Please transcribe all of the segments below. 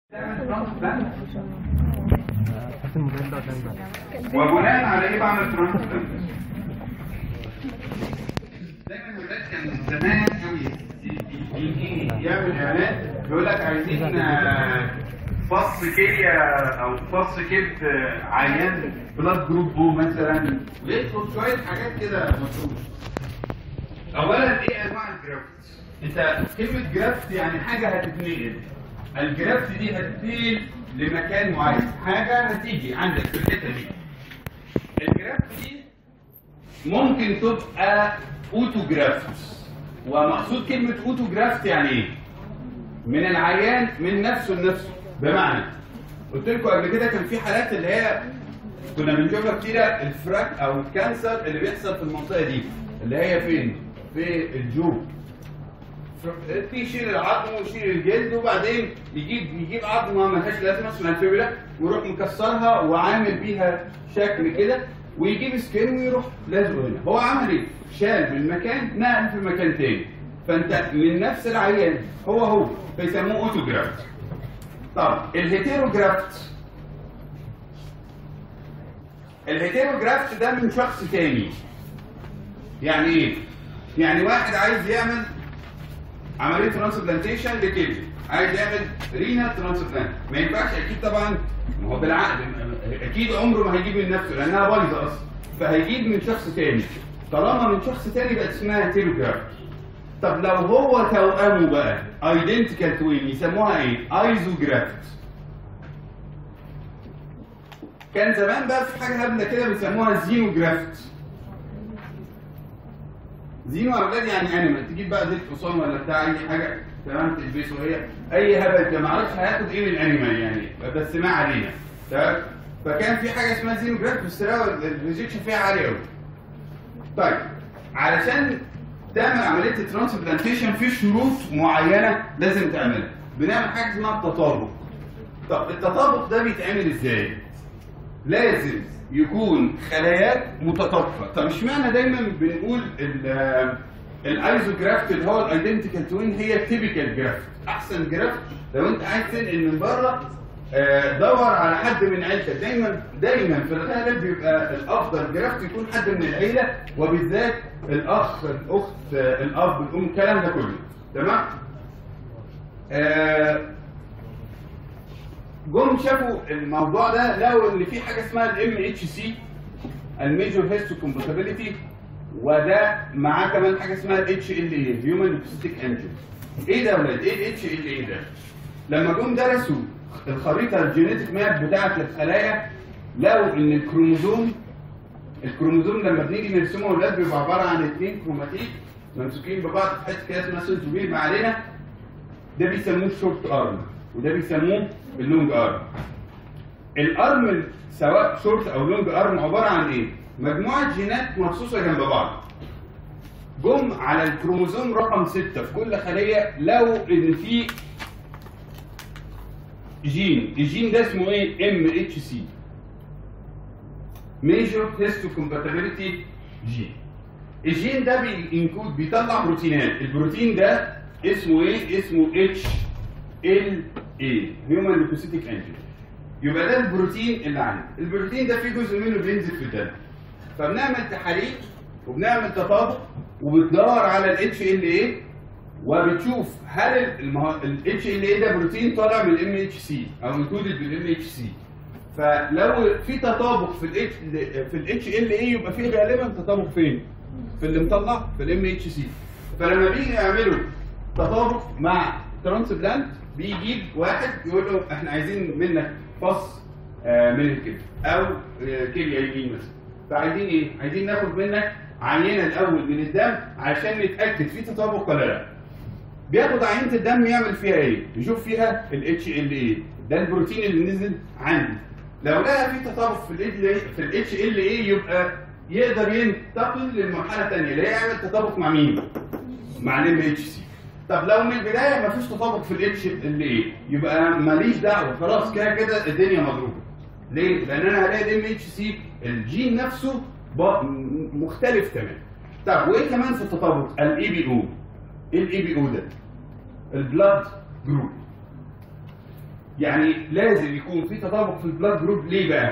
حاسس الموبايل ده قدام ده وبناء على ايه بعمل ترانسبلانت دايما الولاد كان زمان قوي يجي يعمل اعلان يقول لك عايزين آه، فص كليه او فص كبد آه، عيان بلاد جروب او مثلا ويدخل شويه حاجات كده مشهوره اولا ايه انواع الجرافت انت كلمه جرافت يعني حاجه هتتنقل الجرافت دي هتتنقل لمكان معين حاجه هتيجي عندك في الحته دي الجرافت دي ممكن تبقى اوتوجرافت ومقصود كلمه اوتوجرافت يعني ايه من العيان من نفسه لنفسه بمعنى قلت لكم قبل كده كان في حالات اللي هي كنا بنشوفها كتير الفراك او الكانسر اللي بيحصل في المنطقه دي اللي هي فين؟ في الجوب يشيل العظم ويشيل الجلد وبعدين يجيب يجيب عظمه ملهاش لازمه اسمها الفيبولا ويروح مكسرها وعامل بيها شكل كده ويجيب سكين ويروح لازقه هنا هو عمل ايه؟ شال من مكان نقل في مكان تاني فانت من نفس العيان هو هو فيسموه اوتوجرافت طب الهيتيروجرافت الهيتيروجرافت ده من شخص تاني يعني ايه؟ يعني واحد عايز يعمل عمليه ترانسبلانتيشن لكبد عايز يعمل رينا ترانسبلانت ما ينفعش اكيد طبعا ما هو بالعقل اكيد عمره ما هيجيب من نفسه لانها بايظه اصلا فهيجيب من شخص تاني طالما من شخص تاني بقت اسمها هيتيروجرافت طب لو هو توأمه بقى ايدنتيكال توين يسموها ايه؟ ايزوجرافت كان زمان بقى في حاجه هبله كده بيسموها زينوجرافت زينو يا اولاد يعني انيمال تجيب بقى زيت حصان ولا بتاع اي حاجه تمام تلبسه هي اي هبل كده ما اعرفش هياخد ايه من الانيمال يعني بس ما علينا تمام فكان في حاجه اسمها زينو جرافت بس الريجكشن فيها عالي قوي طيب علشان تعمل عمليه الترانسبلانتيشن في شروط معينه لازم تعملها بنعمل حاجه اسمها التطابق طب التطابق ده بيتعمل ازاي لازم يكون خلايات متطابقه طب اشمعنى دايما بنقول ال- الايزوجرافت اللي هو الايدنتيكال توين هي التيبيكال جرافت احسن جرافت لو انت عايز تنقل من بره آه، دور على حد من عيلتك دايما دايما في الغالب بيبقى الافضل جرافت يكون حد من العيله وبالذات الاخ الاخت آه، الاب الام الكلام ده كله تمام آه، جم شافوا الموضوع ده لقوا ان في حاجه اسمها الام اتش سي الميجور هيستو كومباتيبيليتي وده معاه كمان حاجه اسمها الاتش ال اي هيومن ليبستيك انجن ايه ده يا ولاد ايه الاتش ال اي ده لما جم درسوا الخريطه الجينيتك ماب بتاعه الخلايا لقوا ان الكروموزوم الكروموزوم لما بنيجي نرسمه يا ولاد بيبقى عباره عن اثنين كروماتيك ممسوكين ببعض في حته كده اسمها سنسوبيل ما علينا ده بيسموه الشورت ارم وده بيسموه اللونج ارم الارم سواء شورت او لونج ارم عباره عن ايه مجموعه جينات مرصوصه جنب بعض جم على الكروموزوم رقم 6 في كل خليه لقوا ان في جين الجين ده اسمه ايه ام اتش سي ميجور هيستوكومباتيبيليتي جين الجين ده بينكود بيطلع بروتينات البروتين ده اسمه ايه اسمه اتش ال اي هيومن ليكوسيتيك انجين يبقى ده البروتين اللي عندي البروتين ده في جزء منه بينزل في الدم فبنعمل تحاليل وبنعمل تطابق وبتدور على الاتش ال اي وبتشوف هل الاتش ال اي ده بروتين طالع من الام اتش سي او انكودد بالام اتش سي فلو في تطابق في الاتش في الاتش ال اي يبقى في غالبا تطابق فين؟ في اللي مطلع في الام اتش سي فلما بيجي يعملوا تطابق مع ترانسبلانت بيجيب واحد يقول له احنا عايزين منك فص آه، من الكبد او آه، كليه يمين مثلا فعايزين ايه؟ عايزين ناخد منك عينه الاول من الدم عشان نتاكد في تطابق ولا لا بياخد عينه الدم يعمل فيها ايه؟ يشوف فيها الاتش ال اي ده البروتين اللي نزل عندي لو لقى في تطابق في ال في الاتش ال اي يبقى يقدر ينتقل للمرحله الثانيه اللي هي يعمل تطابق مع مين؟ مع الام اتش سي طب لو من البدايه مفيش تطابق في الاتش ال اي يبقى ماليش دعوه خلاص كده كده الدنيا مضروبه ليه؟ لان انا هلاقي الام اتش سي الجين نفسه ب- مختلف تماما طب وايه كمان في التطابق؟ الاي بي او ايه الاي بي او ده؟ البلاد جروب يعني لازم يكون في تطابق في البلاد جروب ليه بقى؟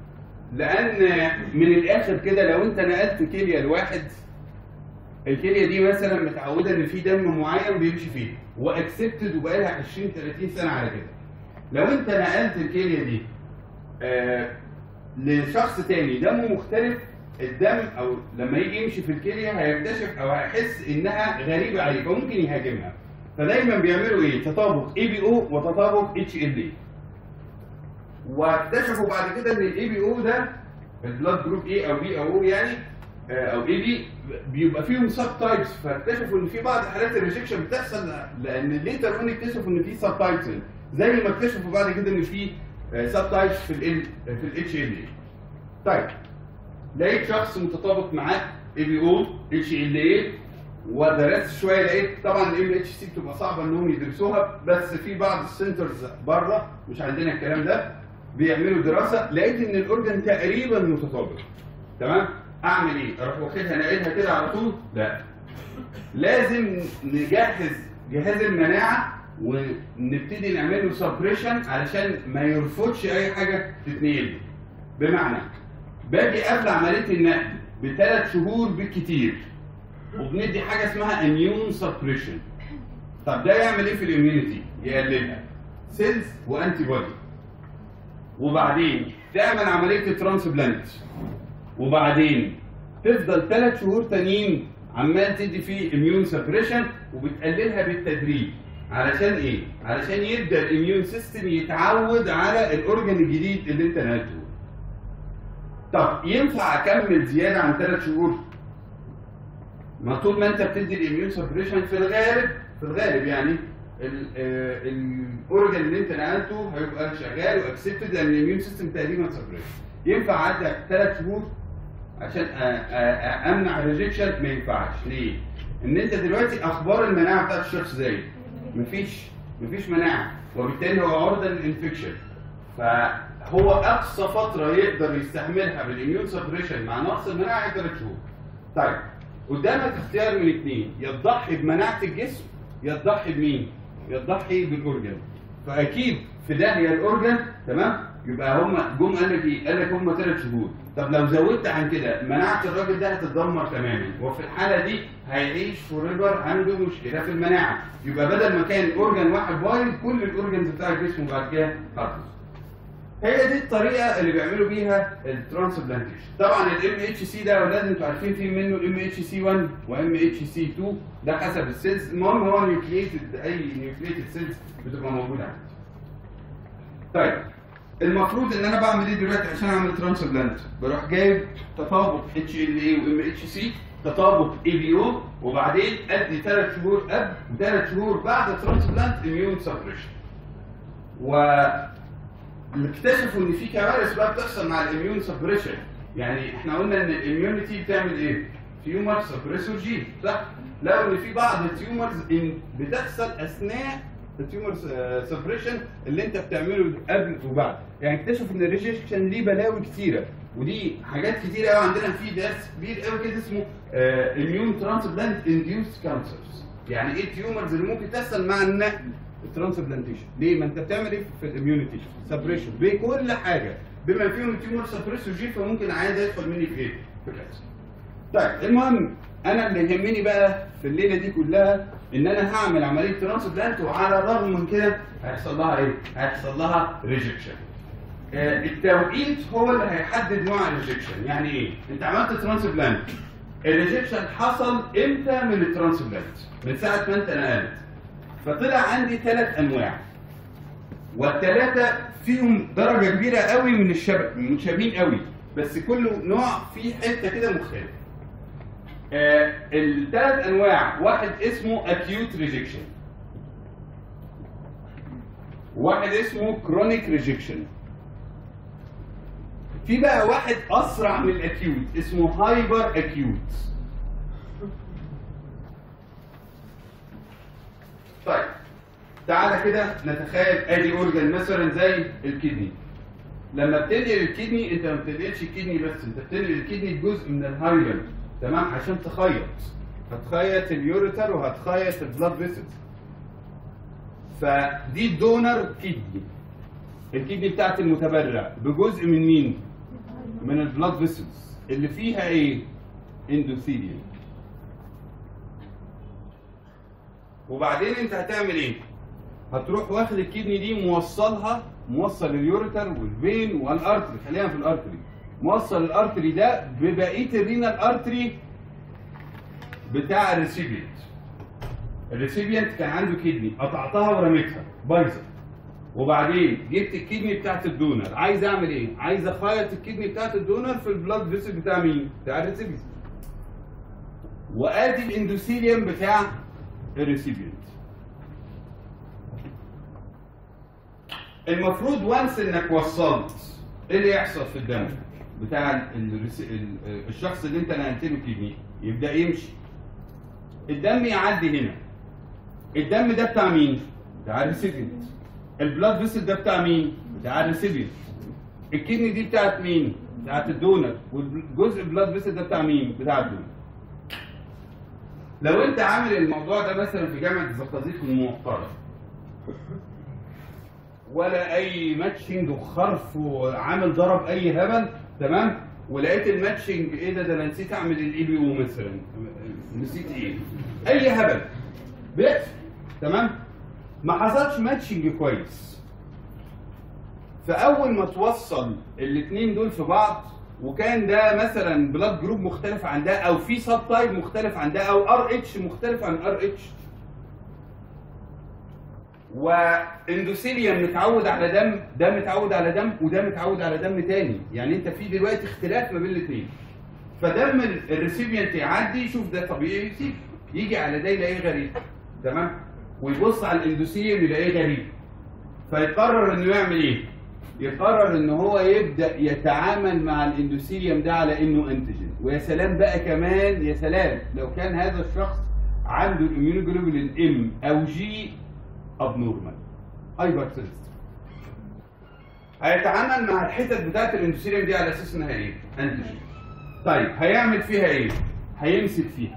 لان من الاخر كده لو انت نقلت كليه لواحد الكليه دي مثلا متعوده ان في دم معين بيمشي فيه واكسبتد وبقى لها 20 30 سنه على كده لو انت نقلت الكليه دي آه لشخص تاني دمه مختلف الدم او لما يجي يمشي في الكليه هيكتشف او هيحس انها غريبه عليه فممكن يهاجمها فدايما بيعملوا ايه؟ تطابق اي بي او وتطابق اتش ال اي واكتشفوا بعد كده ان الاي بي او ده البلاد جروب اي او بي او او يعني آه، او اي بي بيبقى فيهم سب تايبس فاكتشفوا ان في بعض حالات الريجكشن بتحصل لان ليتر اون اكتشفوا ان في سب تايبس زي ما اكتشفوا بعد كده ان في سب تايبس في ال في الاتش ال اي طيب لقيت شخص متطابق معاه اي بي او اتش ال اي ودرست شويه لقيت طبعا الام اتش سي بتبقى صعبه انهم يدرسوها بس في بعض السنترز بره مش عندنا الكلام ده بيعملوا دراسه لقيت ان الاورجن تقريبا متطابق تمام اعمل ايه؟ اروح واخدها ناقلها كده على طول؟ لا لازم نجهز جهاز المناعه ونبتدي نعمل له سبريشن علشان ما يرفضش اي حاجه تتنقل له. بمعنى باجي قبل عمليه النقل بثلاث شهور بالكتير وبندي حاجه اسمها اميون سبريشن طب ده يعمل ايه في الاميونيتي؟ يقللها سيلز وانتي بودي وبعدين تعمل عمليه ترانسبلانت وبعدين تفضل ثلاث شهور تانيين عمال تدي فيه اميون سبريشن وبتقللها بالتدريج علشان ايه؟ علشان يبدا الاميون سيستم يتعود على الاورجن الجديد اللي انت نقلته. طب ينفع اكمل زياده عن ثلاث شهور؟ ما طول ما انت بتدي الاميون سبريشن في الغالب في الغالب يعني الاورجن اللي انت نقلته هيبقى شغال واكسبتد لان الاميون سيستم تقريبا سبريشن. ينفع اعدي ثلاث شهور عشان أ- أ- أ- امنع الريجكشن ما ينفعش ليه؟ ان انت دلوقتي اخبار المناعه بتاعت الشخص زي مفيش مفيش مناعه وبالتالي هو عرضه للانفكشن فهو اقصى فتره يقدر يستحملها بالاميون سبريشن مع نقص المناعه هي ثلاث شهور. طيب قدامك اختيار من اثنين يا تضحي بمناعه الجسم يا تضحي بمين؟ يا تضحي بالاورجن. فاكيد في داهيه الاورجن تمام؟ يبقى هم جم قال لك ايه؟ قال لك هم ثلاث شهور. طب لو زودت عن كده مناعه الراجل ده هتتدمر تماما وفي الحاله دي هيعيش فور ايفر عنده مشكله في المناعه يبقى بدل ما كان اورجن واحد بايظ كل الاورجنز بتاع الجسم بعد كده هتبوظ. هي دي الطريقه اللي بيعملوا بيها الترانسبلانتيشن طبعا الام اتش سي ده اولاد انتوا عارفين في منه ام اتش سي 1 وام اتش سي 2 ده حسب السيلز المهم هو نيوكليتد اي نيوكليتد سيلز بتبقى موجوده عندي طيب المفروض ان انا بعمل ايه دلوقتي عشان اعمل ترانسبلانت بروح جايب تطابق اتش ال اي وام اتش سي تطابق اي بي او وبعدين ادي ثلاث شهور قبل وثلاث شهور بعد الترانسبلانت اميون سبريشن و اكتشفوا ان في كوارث بقى بتحصل مع الاميون سبريشن يعني احنا قلنا ان الاميونيتي بتعمل ايه؟ تيومر سبريسور جين صح؟ لقوا ان في بعض التيومرز إن بتحصل اثناء التيومر سبريشن اللي انت بتعمله قبل وبعد يعني اكتشفوا ان الريجكشن ليه بلاوي كتيره ودي حاجات كتيره قوي عندنا في درس كبير قوي كده اسمه اميون ترانسبلانت انديوست كانسرز يعني ايه التيومرز اللي ممكن تحصل مع النقل الترانسبلانتيشن ليه ما انت بتعمل ايه في الاميونيتي سبريشن بكل حاجه بما فيهم التيومر سبريسور جي فممكن عادي يدخل مني في ايه في الكانسر طيب المهم انا اللي يهمني بقى في الليله دي كلها ان انا هعمل عمليه ترانسبلانت وعلى الرغم من كده هيحصل لها ايه هيحصل لها ريجكشن التوقيت هو اللي هيحدد نوع الريجكشن يعني ايه انت عملت ترانسبلانت الريجكشن حصل امتى من الترانسبلانت من ساعه ما انت نقلت فطلع عندي ثلاث انواع والثلاثه فيهم درجه كبيره قوي من الشبه متشابهين قوي بس كل نوع فيه حته كده مختلفه آه الثلاث انواع واحد اسمه acute rejection واحد اسمه chronic rejection في بقى واحد اسرع من الاكيوت اسمه هايبر اكيوت طيب تعالى كده نتخيل ادي اورجن مثلا زي الكدني لما بتنقل الكدني انت ما بتنقلش الكدني بس انت بتنقل الكدني جزء من الهايلاند تمام عشان تخيط هتخيط اليوريتر وهتخيط البلاد فيسلز فدي دونر كدني الكدني بتاعت المتبرع بجزء من مين؟ من البلاد فيسلز اللي فيها ايه؟ اندوثيليوم وبعدين انت هتعمل ايه؟ هتروح واخد الكدني دي موصلها موصل اليوريتر والفين والارتري خلينا في الارتري موصل الارتري ده ببقيه الرينال ارتري بتاع الريسيبيانت الريسيبيانت كان عنده كدني قطعتها ورميتها بايظه وبعدين جبت الكدني بتاعت الدونر عايز اعمل ايه عايز اخيط الكدني بتاعت الدونر في البلاد فيسل بتاع مين بتاع الريسيبيانت وادي الاندوثيليوم بتاع الريسيبيانت المفروض وانس انك وصلت ايه اللي يحصل في الدم بتاع الرس- ال- الشخص اللي انت نقلت له كدني يبدا يمشي الدم يعدي هنا الدم ده بتاع مين بتاع الريسيبيانت البلاد فيسل ده بتاع مين بتاع الريسيبيانت الكدني دي بتاعت مين بتاعت الدونر والجزء البلاد فيسل ده بتاع مين بتاع الدونر لو انت عامل الموضوع ده مثلا في جامعه الزقازيق الموقره ولا اي ماتشنج وخرف وعامل ضرب اي هبل تمام ولقيت الماتشنج ايه ده ده انا نسيت اعمل الاي بي او مثلا نسيت ايه اي هبل بيقفل تمام ما حصلش ماتشنج كويس فاول ما توصل الاثنين دول في بعض وكان ده مثلا بلاد جروب مختلف عن ده او في سب تايب مختلف عن ده او ار اتش مختلف عن ار اتش واندوثيليوم متعود على دم ده متعود على دم وده متعود على دم تاني يعني انت في دلوقتي اختلاف ما بين الاثنين فدم ال- الريسيبيانت يعدي يشوف ده طبيعي يسيب يجي على ده يلاقيه غريب تمام ويبص على الاندوثيليوم يلاقيه غريب فيقرر انه يعمل ايه يقرر ان هو يبدا يتعامل مع الاندوثيليوم ده على انه انتيجين ويا سلام بقى كمان يا سلام لو كان هذا الشخص عنده الاميونوجلوبولين ام او جي ابنورمال هايبر سنسيتيف هيتعامل مع الحتت بتاعت الاندوثيليوم دي على اساس انها ايه انتيجين طيب هيعمل فيها ايه هيمسك فيها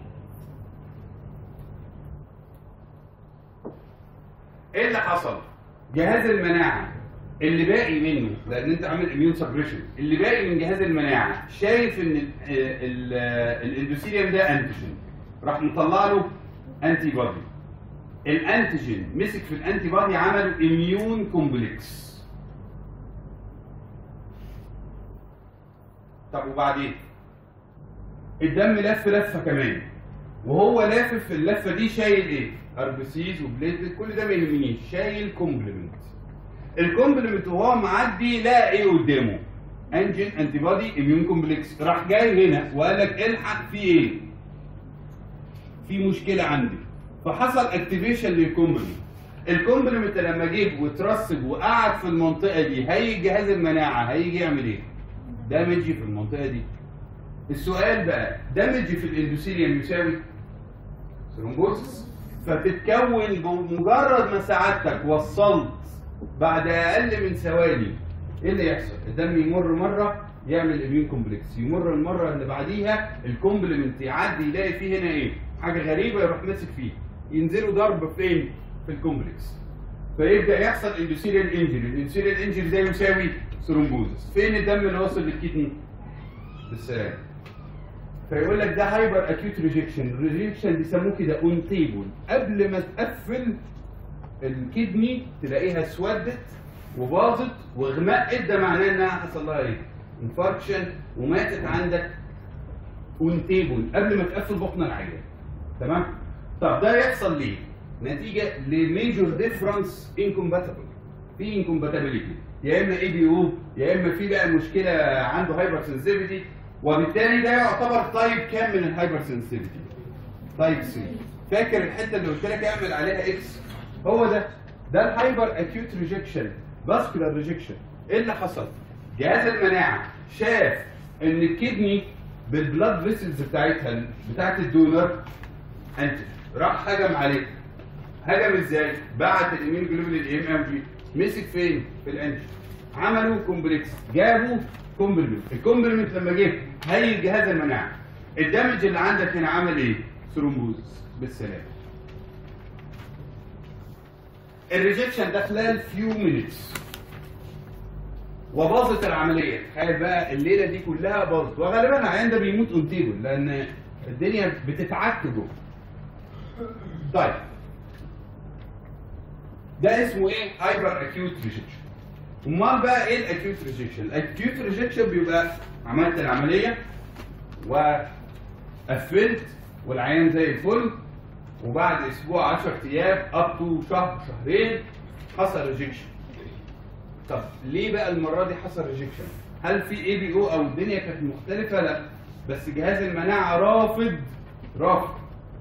ايه اللي حصل جهاز المناعه اللي باقي منه لان انت عامل اميون سبريشن اللي باقي من جهاز المناعه شايف ان ال- ال- الاندوثيليوم ده انتيجين راح مطلع له انتي بودي الانتيجين مسك في الانتي بودي عمل اميون كومبلكس طب وبعدين الدم لف لفه كمان وهو لافف في اللفه دي شايل ايه اربسيز وبليتلت كل ده ما يهمنيش شايل كومبلمنت الكومبلمنت وهو معدي لقى ايه قدامه انجين انتي بودي اميون كومبلكس راح جاي هنا وقال لك الحق في ايه في مشكله عندي فحصل اكتيفيشن للكومبلمنت الكومبلمنت لما جه وترسب وقعد في المنطقه دي هيجي جهاز المناعه هيجي يعمل ايه دامج في المنطقه دي السؤال بقى دامج في الاندوثيليوم يساوي ثرومبوسس فتتكون بمجرد ما سعادتك وصلت بعد اقل من ثواني ايه اللي يحصل؟ الدم يمر مره يعمل اميون كومبلكس يمر المره اللي بعديها الكومبلمنت يعدي يلاقي فيه هنا ايه؟ حاجه غريبه يروح ماسك فيه ينزلوا ضرب فين؟ في الكومبلكس فيبدا يحصل اندوثيليال انجري الاندوثيليال انجري ده يساوي ثرومبوزس فين الدم اللي واصل للكدني؟ بالسلام فيقول لك ده هايبر اكيوت ريجكشن الريجكشن بيسموه كده اون تيبل قبل ما تقفل الكدني تلاقيها اسودت وباظت وغمقت ده معناه انها حصل لها ايه؟ انفاركشن وماتت عندك اون تيبل قبل ما تقفل بطن العيان تمام؟ طب ده يحصل ليه؟ نتيجه لميجور ديفرنس انكومباتبل في انكومباتيبيليتي يا اما اي بي او يا اما في بقى مشكله عنده هايبر سنسيفيتي وبالتالي ده يعتبر تايب كام من الهايبر سنسيفيتي؟ تايب 3 فاكر الحته اللي قلت لك اعمل عليها اكس هو ده ده الهايبر اكيوت ريجكشن فاسكولار ريجكشن ايه اللي حصل؟ جهاز المناعه شاف ان الكدني بالبلاد فيسلز بتاعتها بتاعت الدونر انت راح هجم عليه هجم ازاي؟ بعت الامين جلوبولين ام ام جي مسك فين؟ في الانجل عملوا كومبلكس جابوا كومبلمنت الكومبلمنت لما جه هيئ جهاز المناعه الدمج اللي عندك هنا عمل ايه؟ ثرومبوز بالسلامه الريجكشن ده خلال فيو مينتس وباظت العمليه تخيل بقى الليله دي كلها باظت وغالبا العيان ده بيموت اون تيبل لان الدنيا بتتعك جوه طيب ده اسمه ايه هايبر اكيوت ريجكشن امال بقى ايه الاكيوت ريجكشن الاكيوت ريجكشن بيبقى عملت العمليه وقفلت والعيان زي الفل وبعد اسبوع 10 ايام اب تو شهر شهرين حصل ريجكشن طب ليه بقى المره دي حصل ريجكشن هل في اي بي او او الدنيا كانت مختلفه لا بس جهاز المناعه رافض رافض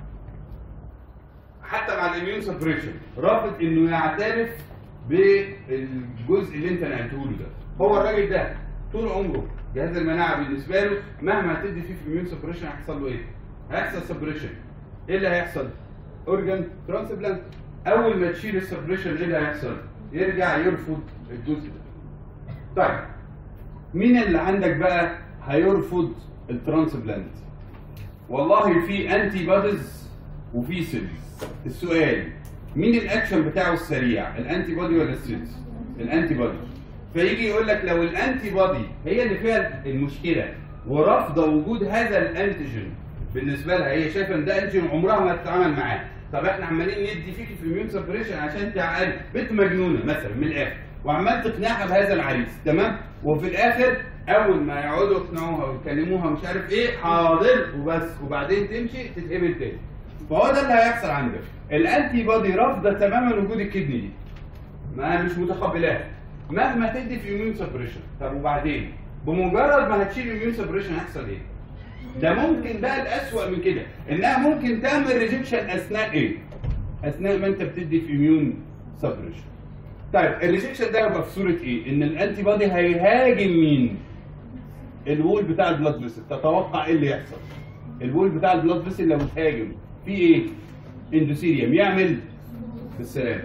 حتى مع الاميون سبريشن رافض انه يعترف بالجزء اللي انت نقلته له ده هو الراجل ده طول عمره جهاز المناعه بالنسبه له مهما تدي فيه في الاميون سبريشن هيحصل له ايه؟ هيحصل سبريشن ايه اللي هيحصل؟ اورجان ترانسبلانت اول ما تشيل السبريشن ايه اللي هيحصل؟ يرجع يرفض الجزء ده طيب مين اللي عندك بقى هيرفض الترانسبلانت؟ والله في انتي بوديز وفي سيلز السؤال مين الاكشن بتاعه السريع الانتي بودي ولا السيلز الانتي بودي فيجي يقول لك لو الانتي بودي هي اللي فيها المشكله ورافضه وجود هذا الانتيجين بالنسبه لها هي شايفه ان ده انتيجين عمرها ما تتعامل معاه طب احنا عمالين ندي فيكي في الميون سبريشن عشان انت عقل بنت مجنونه مثلا من الاخر وعمال تقنعها بهذا العريس تمام وفي الاخر اول ما يقعدوا يقنعوها ويكلموها ومش عارف ايه حاضر وبس وبعدين تمشي تتقبل تاني فهو ده اللي هيحصل عندك الانتي بودي رافضه تماما وجود الكدني دي ما مش متقبلاها مهما تدي في اميون سبريشن طب وبعدين بمجرد ما هتشيل اميون سبريشن هيحصل ايه ده ممكن بقى الاسوأ من كده انها ممكن تعمل ريجكشن اثناء ايه اثناء ما انت بتدي في اميون سبريشن طيب الريجكشن ده يبقى في صوره ايه ان الانتي بودي هيهاجم مين الوول بتاع البلاد فيسل تتوقع ايه اللي يحصل الوول بتاع البلاد فيسل لو اتهاجم في ايه اندوثيليوم يعمل بالسلام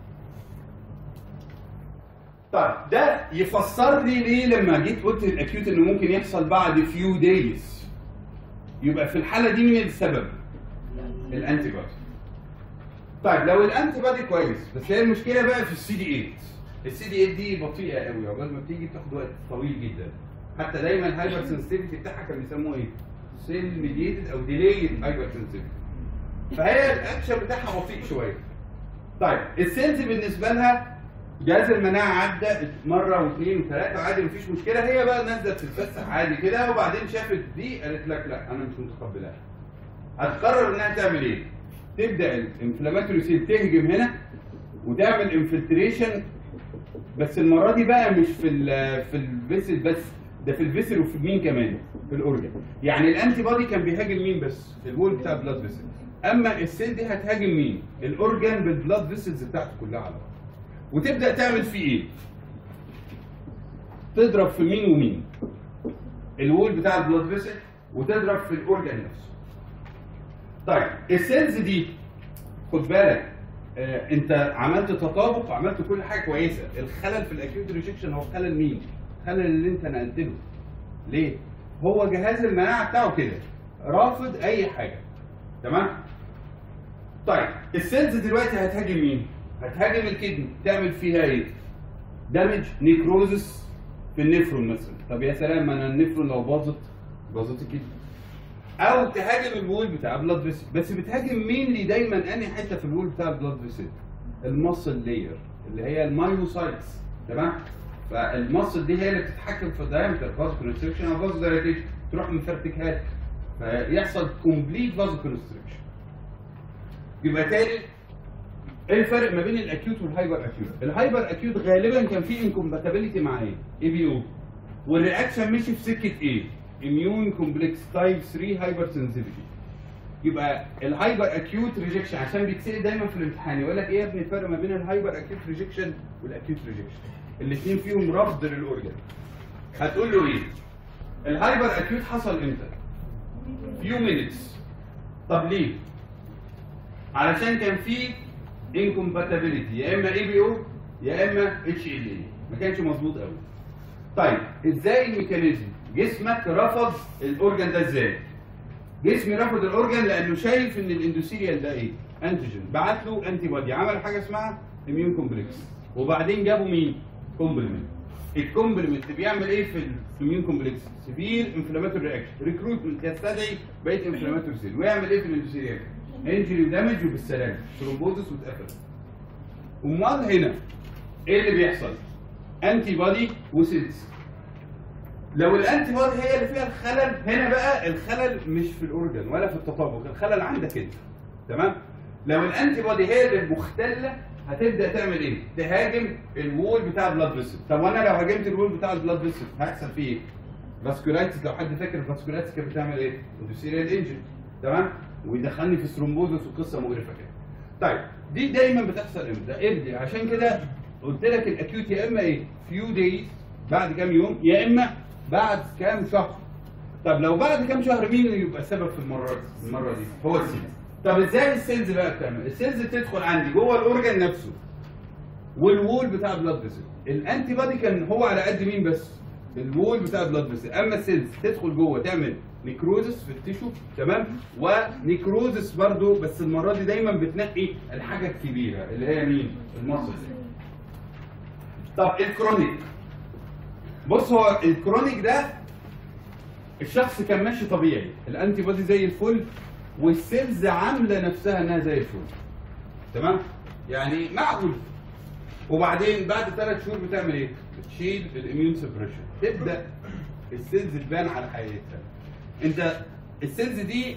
طيب ده يفسر لي ليه لما جيت قلت الاكيوت انه ممكن يحصل بعد فيو دايز يبقى في الحاله دي مين السبب الانتي بودي طيب لو الانتي بودي كويس بس هي المشكله بقى في السي دي 8 السي دي 8 دي بطيئه قوي عقبال ما بتيجي بتاخد وقت طويل جدا حتى دايما الهايبر سنسيتيفيتي بتاعها كانوا بيسموه ايه سيل ميديتد او ديليد هايبر سنسيتيفيتي فهي الاكشن بتاعها بطيء شويه طيب السيلز بالنسبه لها جهاز المناعه عدى مره واثنين وثلاثه وعادي مفيش مشكله هي بقى نازله تتفسح عادي كده وبعدين شافت دي قالت لك لا انا مش متقبلاها هتقرر انها تعمل ايه؟ تبدا الانفلاماتوري سيل تهجم هنا وتعمل انفلتريشن بس المره دي بقى مش في ال في الفيسل بس ده في الفيسل وفي مين كمان؟ في الاورجن يعني الانتي بودي كان بيهاجم مين بس؟ الوول بتاع البلاد فيسل اما السيل دي هتهاجم مين؟ الاورجن بالبلاد فيسلز بتاعته كلها على بعض وتبدا تعمل فيه ايه؟ تضرب في مين ومين؟ الوول بتاع البلاد فيسل وتضرب في الاورجن نفسه. طيب السيلز دي خد بالك آه انت عملت تطابق وعملت كل حاجه كويسه، الخلل في الاكيوت ريجكشن هو خلل مين؟ خلل اللي انت نقلت له. ليه؟ هو جهاز المناعه بتاعه كده رافض اي حاجه. تمام؟ طيب السيلز دلوقتي هتهاجم مين؟ هتهاجم الكدني تعمل فيها ايه؟ دامج نيكروزس في النفرون مثلا طب يا سلام ما انا النفرون لو باظت باظت الكدني او تهاجم الوول بتاع بلاد فيسل بس بتهاجم مين اللي دايما انهي حته في الوول بتاع بلاد فيسل المصل لاير اللي هي المايوسايتس تمام فالمصل دي هي اللي بتتحكم في الدايمتر فاز كونستريكشن او فاز دايليتيشن تروح مفرتكها لك فيحصل كومبليت فاز كونستريكشن يبقى تاني ايه الفرق ما بين الاكيوت والهايبر اكيوت؟ الهايبر اكيوت غالبا كان فيه انكومباتيبيليتي مع ايه؟ اي بي او والرياكشن مشي في سكه ايه؟ اميون كومبلكس تايب 3 هايبر سنسيتيفيتي يبقى الهايبر اكيوت ريجكشن عشان بيتسال دايما في الامتحان يقول لك ايه يا ابني الفرق ما بين الهايبر اكيوت ريجكشن والاكيوت ريجكشن؟ الاثنين فيهم رفض للاورجن هتقول له ايه؟ الهايبر اكيوت حصل امتى؟ فيو مينتس طب ليه؟ علشان كان في انكومباتيبيليتي يا اما اي بي او يا اما اتش ال اي ما كانش مظبوط قوي طيب ازاي الميكانيزم جسمك رفض الاورجن ده ازاي جسمي رفض الاورجن لانه شايف ان الاندوثيريال ده ايه انتيجين بعت له انتي بودي عمل حاجه اسمها اميون كومبلكس وبعدين جابوا مين كومبلمنت الكومبلمنت بيعمل ايه في الاميون كومبلكس سيفير انفلاماتوري رياكشن ريكروتمنت يستدعي بقيه انفلاماتوري سيل ويعمل ايه في الاندوثيليال انجري ودامج وبالسلامه ثرومبوزس واتقفل امال هنا ايه اللي بيحصل انتي بادي وسيلز لو الانتي بادي هي اللي فيها الخلل هنا بقى الخلل مش في الاورجن ولا في التطابق الخلل عندك انت تمام لو الانتي بادي هي اللي مختله هتبدا تعمل ايه تهاجم الوول بتاع البلاد فيسل طب وانا لو هاجمت الوول بتاع البلاد فيسل هيحصل فيه ايه فاسكولايتس لو حد فاكر الفاسكولايتس كانت بتعمل ايه اندوثيليال انجري تمام ويدخلني في ثرومبوزس وقصه مقرفه كده طيب دي دايما بتحصل امتى ابدي عشان كده قلت لك الاكيوت يا اما ايه فيو دايز بعد كام يوم يا اما بعد كام شهر طب لو بعد كام شهر مين اللي يبقى سبب في المره دي المره دي هو السيلز طب ازاي السيلز بقى بتعمل السيلز بتدخل عندي جوه الاورجن نفسه والوول بتاع البلاد فيسل الانتي بادي كان هو على قد مين بس الوول بتاع البلاد فيسل اما السيلز تدخل جوه تعمل نيكروزس في التيشو تمام ونيكروزس برضو بس المره دي دايما بتنقي الحاجه الكبيره اللي هي مين المصل طب الكرونيك بص هو الكرونيك ده الشخص كان ماشي طبيعي الانتي بودي زي الفل والسيلز عامله نفسها انها زي الفل تمام يعني معقول وبعدين بعد ثلاث شهور بتعمل ايه بتشيل الاميون سبريشن تبدا السيلز تبان على حقيقتها انت السيلز دي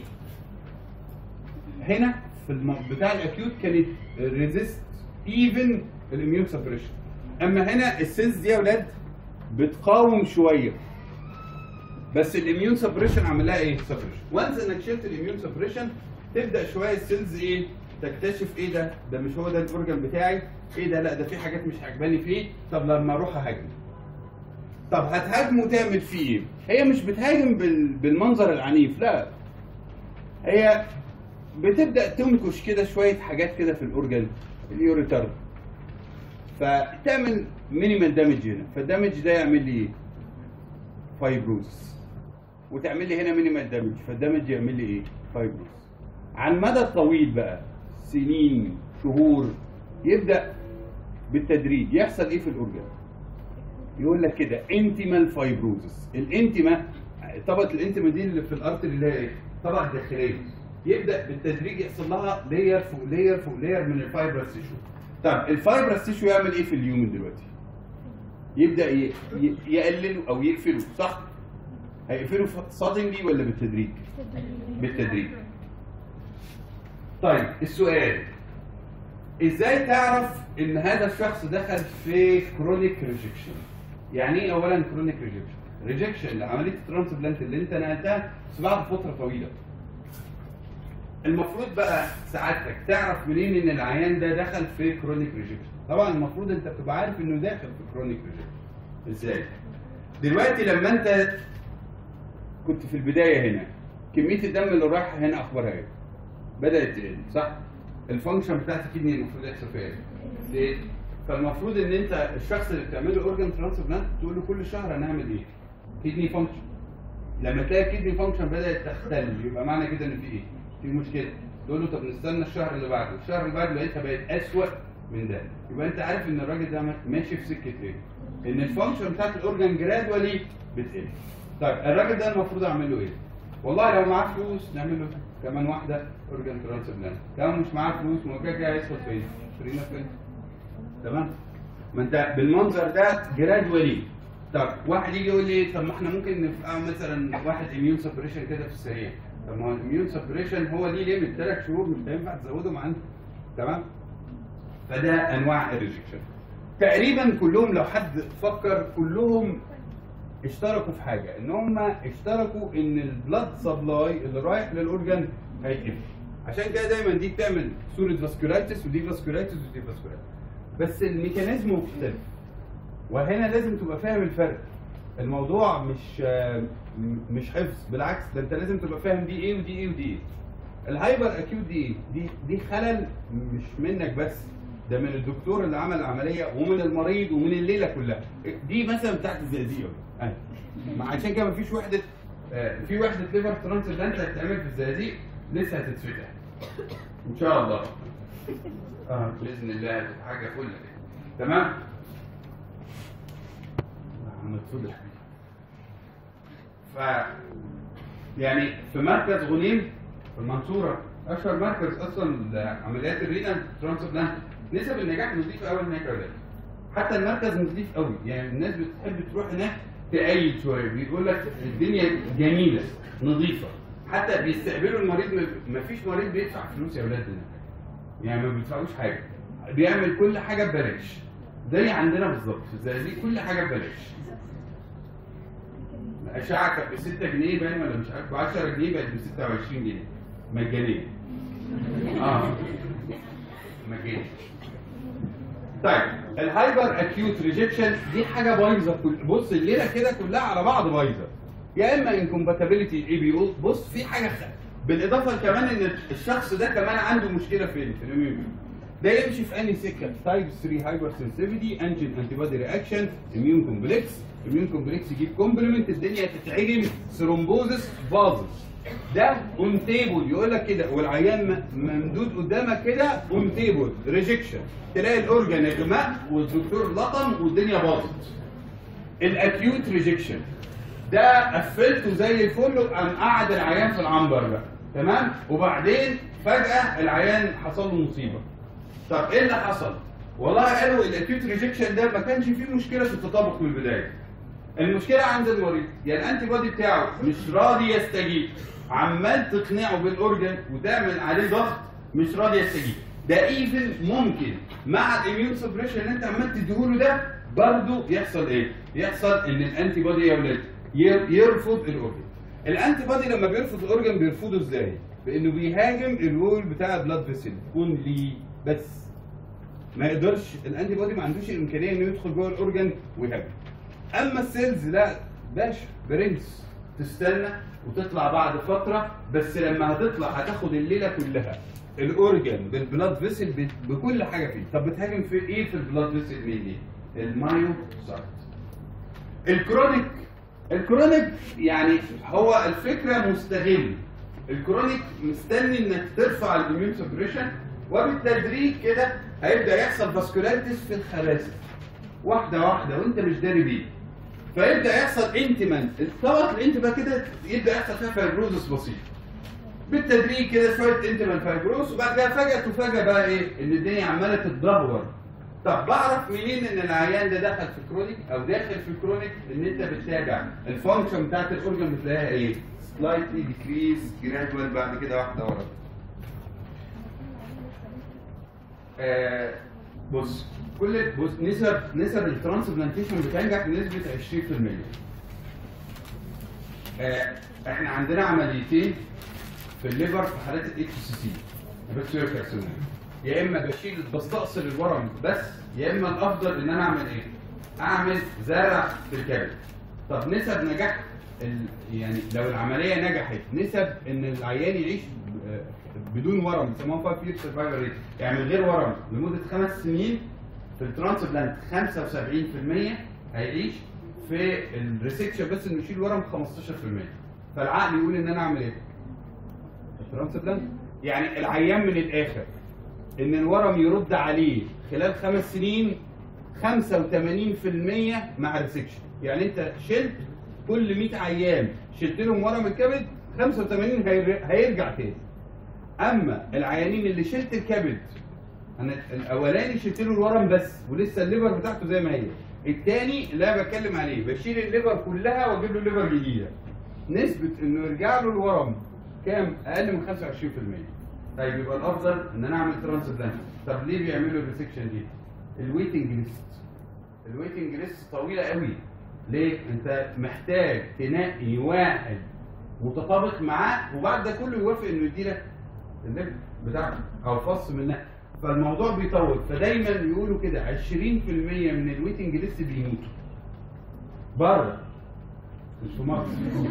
هنا في الم... بتاع الاكيوت كانت ريزيست ايفن الاميون سبريشن اما هنا السيلز دي يا اولاد بتقاوم شويه بس الاميون سبريشن عامل لها ايه سبريشن وانس انك شلت الاميون سبريشن تبدا شويه السيلز ايه تكتشف ايه ده ده مش هو ده الاورجن بتاعي ايه ده لا ده في حاجات مش عجباني فيه طب لما اروح اهاجمه طب هتهاجمه تعمل فيه ايه هي مش بتهاجم بال... بالمنظر العنيف لا هي بتبدا تنكش كده شويه حاجات كده في الاورجن اليوريتر فتعمل مينيمال دامج هنا فالدامج ده يعمل لي ايه فايبروز وتعمل لي هنا مينيمال دامج فالدامج يعمل لي ايه فايبروز على المدى الطويل بقى سنين شهور يبدا بالتدريج يحصل ايه في الاورجن يقول لك كده انتيمال فايبروزس الانتيما طبقه الانتيما دي اللي في الارتري اللي هي ايه طبقه داخليه يبدا بالتدريج يحصل لها لير فوق لير فوق لير من الفايبرس تيشو طب الفايبرس تيشو يعمل ايه في اليومن دلوقتي يبدا ي- ي- يقلله او يقفله صح هيقفله صادملي ولا بالتدريج بالتدريج طيب السؤال ازاي تعرف ان هذا الشخص دخل في كرونيك ريجكشن يعني ايه اولا كرونيك ريجكشن ريجكشن لعمليه الترانسبلانت اللي انت نقلتها بس بعد فتره طويله المفروض بقى سعادتك تعرف منين ان العيان ده دخل في كرونيك ريجكشن طبعا المفروض انت بتبقى عارف انه داخل في كرونيك ريجكشن ازاي دلوقتي لما انت كنت في البدايه هنا كميه الدم اللي رايح هنا اخبارها ايه بدات تقل صح الفانكشن بتاعت الكدني المفروض يحصل فيها ايه تقل. فالمفروض ان انت الشخص اللي بتعمل له اورجان ترانسبلانت تقول له كل شهر هنعمل ايه كدني فانكشن لما تلاقي الكدني فانكشن بدات تختل يبقى معنى كده ان في ايه في مشكله تقول له طب نستنى الشهر اللي بعده الشهر اللي بعده لقيتها بقت اسوأ من ده يبقى انت عارف ان الراجل ده ماشي في سكه ايه ان الفانكشن بتاعت الاورجان جرادولي بتقل طيب الراجل ده المفروض اعمل له ايه والله لو معاه فلوس نعمل له كمان واحده اورجان ترانسبلانت لو مش معاه فلوس ما هو كده كده هيسقط فين شرينا فين تمام ما انت بالمنظر ده جرادولي طب واحد يجي يقول لي طب ما احنا ممكن نبقى مثلا واحد اميون سبريشن كده في السريع طب ما هو الاميون سبريشن هو ليه ليميت ثلاث شهور مش هينفع تزودهم عنده تمام فده انواع الريجكشن تقريبا كلهم لو حد فكر كلهم اشتركوا في حاجه ان هم اشتركوا ان البلاد سبلاي اللي رايح للاورجان هيقل عشان كده دايما دي بتعمل صوره فاسكولايتس ودي فاسكولايتس ودي فاسكولايتس بس الميكانيزم مختلف وهنا لازم تبقى فاهم الفرق الموضوع مش آه، م- مش حفظ بالعكس ده انت لازم تبقى فاهم دي ايه ودي ايه ودي ايه الهايبر اكيوت دي ايه دي دي خلل مش منك بس ده من الدكتور اللي عمل العمليه ومن المريض ومن الليله كلها دي مثلا بتاعت الزقازيق اهي ما عشان كده مفيش وحده آه، في وحده ليفر ترانسبلانت هتتعمل في الزقازيق لسه هتتفتح ان شاء الله اه باذن الله هتبقى حاجه فل تمام عم تصلح ف يعني في مركز غنيم في المنصوره اشهر مركز اصلا لعمليات الرينال ترانسبلانت نسب النجاح نظيفه قوي هناك يا ولاد حتى المركز نظيف قوي يعني الناس بتحب تروح هناك تأيد شويه بيقول لك الدنيا جميله نظيفه حتى بيستقبلوا المريض ما فيش مريض بيدفع فلوس يا ولاد هناك يعني ما بيدفعوش حاجه بيعمل كل حاجه ببلاش زي عندنا بالظبط في الزقازيق كل حاجه ببلاش الاشعه كانت ب 6 جنيه باين ولا مش عارف ب 10 جنيه بقت ب 26 جنيه مجانيه اه مجاني طيب الهايبر اكيوت ريجكشن دي حاجه بايظه كل بص الليله كده كلها على بعض بايظه يا اما انكومباتيبيليتي اي بي او بص في حاجه خ... بالاضافه كمان ان الشخص ده كمان عنده مشكله فين في الاميون ده يمشي في انهي سكه تايب 3 هايبر سنسيفيتي انجين انتي بودي رياكشن اميون كومبلكس اميون كومبلكس يجيب كومبلمنت الدنيا تتعجن ثرومبوزس فازس ده اون تيبل يقول لك كده والعيان م- ممدود قدامك كده اون تيبل ريجكشن تلاقي الاورجن اغماء والدكتور لطم والدنيا باظت الاكيوت ريجكشن ده قفلته زي الفل وقام قعد العيان في العنبر بقى تمام وبعدين فجاه العيان حصل له مصيبه طب ايه اللي حصل والله قالوا الاكيوت ريجكشن ده ما كانش فيه مشكله في التطابق من البدايه المشكله عند المريض يا الانتي بودي بتاعه مش راضي يستجيب عمال تقنعه بالاورجن وتعمل عليه ضغط مش راضي يستجيب ده ايفن ممكن مع الاميون سبريشن اللي انت عمال تديهوله ده برضه يحصل ايه؟ يحصل ان الانتي بودي يا ولاد ير- يرفض الاورجن الانتي بودي لما بيرفض الاورجن بيرفضه ازاي؟ بانه بيهاجم الوول بتاع البلاد فيسل يكون ليه بس ما يقدرش الانتي بودي ما عندوش الامكانيه انه يدخل جوه الاورجن ويهاجم اما السيلز لا باشا برنس تستنى وتطلع بعد فتره بس لما هتطلع هتاخد الليله كلها الاورجن بالبلاد فيسل ب- بكل حاجه فيه طب بتهاجم في ايه في البلاد فيسل مين المايوسايت الكرونيك الكرونيك يعني هو الفكره مستغل الكرونيك مستني انك ترفع الاميون سبريشن وبالتدريج كده هيبدا يحصل فاسكولاريتس في الخلايا واحده واحده وانت مش داري بيه فيبدا يحصل انتمان طبقه الانتما كده يبدا يحصل فيها فايبروزس بسيط بالتدريج كده شويه انتمان فايبروز وبعد كده فجاه تفاجئ بقى ايه ان الدنيا عماله تتدهور طب بعرف منين ان العيان ده دخل في كرونيك او داخل في كرونيك ان انت بتتابع الفانكشن بتاعت الاورجن بتلاقيها ايه سلايتلي ديكريز جرادوال بعد كده واحده ورا آه بص كل بص نسب نسب الترانسبلانتيشن بتنجح بنسبه 20% آه احنا عندنا عمليتين في الليفر في حالات الاتش سي سي بكتيريا كارسينوما يا اما بشيل بستأصل الورم بس يا اما الافضل ان انا اعمل ايه؟ اعمل زرع في الكبد طب نسب نجاح ال... يعني لو العمليه نجحت نسب ان العيان يعيش ب- بدون ورم بيسموها فايف يير سرفايفل ريت يعني من غير ورم لمده خمس سنين في الترانسبلانت 75% هيعيش في الريسكشن بس انه يشيل ورم 15% فالعقل يقول ان انا اعمل ايه؟ الترانسبلانت يعني العيان من الاخر ان الورم يرد عليه خلال خمس سنين 85% مع الريسكشن يعني انت شلت كل 100 عيان شلت لهم ورم الكبد 85 هير- هيرجع تاني اما العيانين اللي شلت الكبد انا الاولاني شلت له الورم بس ولسه الليفر بتاعته زي ما هي الثاني اللي انا بتكلم عليه بشيل الليفر كلها واجيب له ليفر جديده نسبه انه يرجع له الورم كام اقل من 25% طيب يبقى الافضل ان انا اعمل ترانسبلانت طب ليه بيعملوا الريسكشن دي الويتنج ليست الويتنج ليست طويله قوي ليه انت محتاج تنقي واحد متطابق معاه وبعد ده كله يوافق انه يديلك الليفل بتاعته او فص منها فالموضوع بيطول فدايما يقولوا كده 20% من الويتنج ليست بيموتوا بره مش في مصر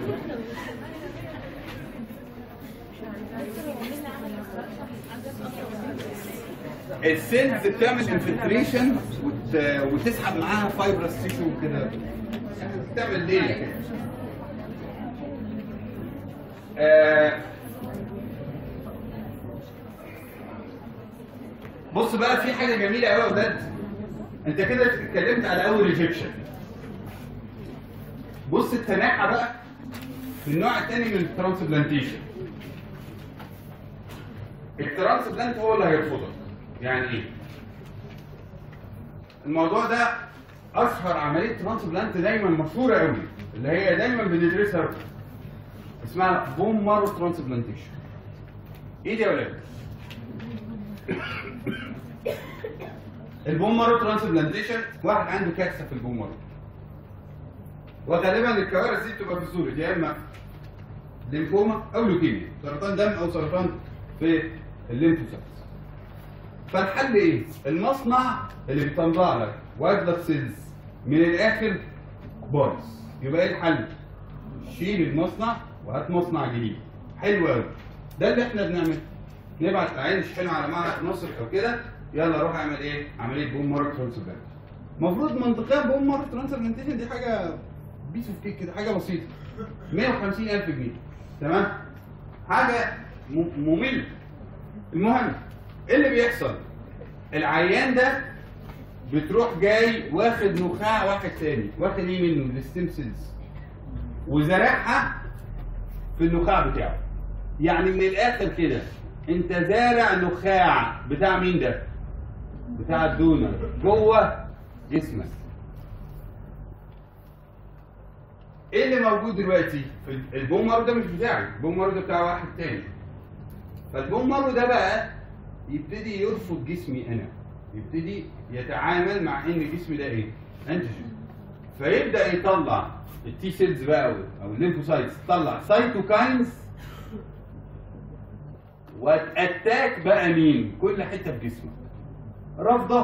السيلز بتعمل انفلتريشن وت... وتسحب معاها فايبرس تيشو وكده يعني بتعمل ليله كده آه، بص بقى في حاجه جميله قوي يا ولاد انت كده اتكلمت على اول ريجكشن بص التناحة بقى في النوع الثاني من الترانسبلانتيشن الترانسبلانت هو اللي هيرفضك يعني ايه الموضوع ده اشهر عمليه ترانسبلانت دايما مشهوره قوي اللي هي دايما بندرسها اسمها بوم مارو ترانسبلانتيشن ايه دي يا ولاد البوم مارو ترانسبلانتيشن واحد عنده كارثه في البوم مارو وغالبا الكوارث دي بتبقى في صوره يا اما ليمفوما او لوكيميا سرطان دم او سرطان في الليمفوسايتس فالحل ايه؟ المصنع اللي بيطلع لك وايت بلاد سيلز من الاخر بايظ يبقى ايه الحل؟ شيل المصنع وهات مصنع جديد حلو قوي ده اللي احنا بنعمله نبعت العين نشحنه على معهد نصر او كده يلا روح اعمل ايه؟ عمليه بوم مارك ترانسبلانت المفروض منطقيا بوم مارك ترانسبلانتيشن دي حاجه بيس اوف كيك كده حاجه بسيطه 150000 جنيه تمام؟ حاجه م- ممله المهم ايه اللي بيحصل؟ العيان ده بتروح جاي واخد نخاع واحد تاني واخد ايه منه الستيم سيلز وزارعها في النخاع بتاعه يعني من الاخر كده انت زارع نخاع بتاع مين ده بتاع الدونر جوه جسمك ايه اللي موجود دلوقتي في ال- البوم مارو ده مش بتاعي البوم مارو ده بتاع واحد تاني فالبوم مارو ده بقى يبتدي يرفض جسمي انا يبتدي يتعامل مع ان جسمي ده ايه انتيجين فيبدا يطلع التي سيلز بقى او- او الليمفوسايتس تطلع سايتوكاينز وتاتاك بقى مين كل حته في جسمك رافضه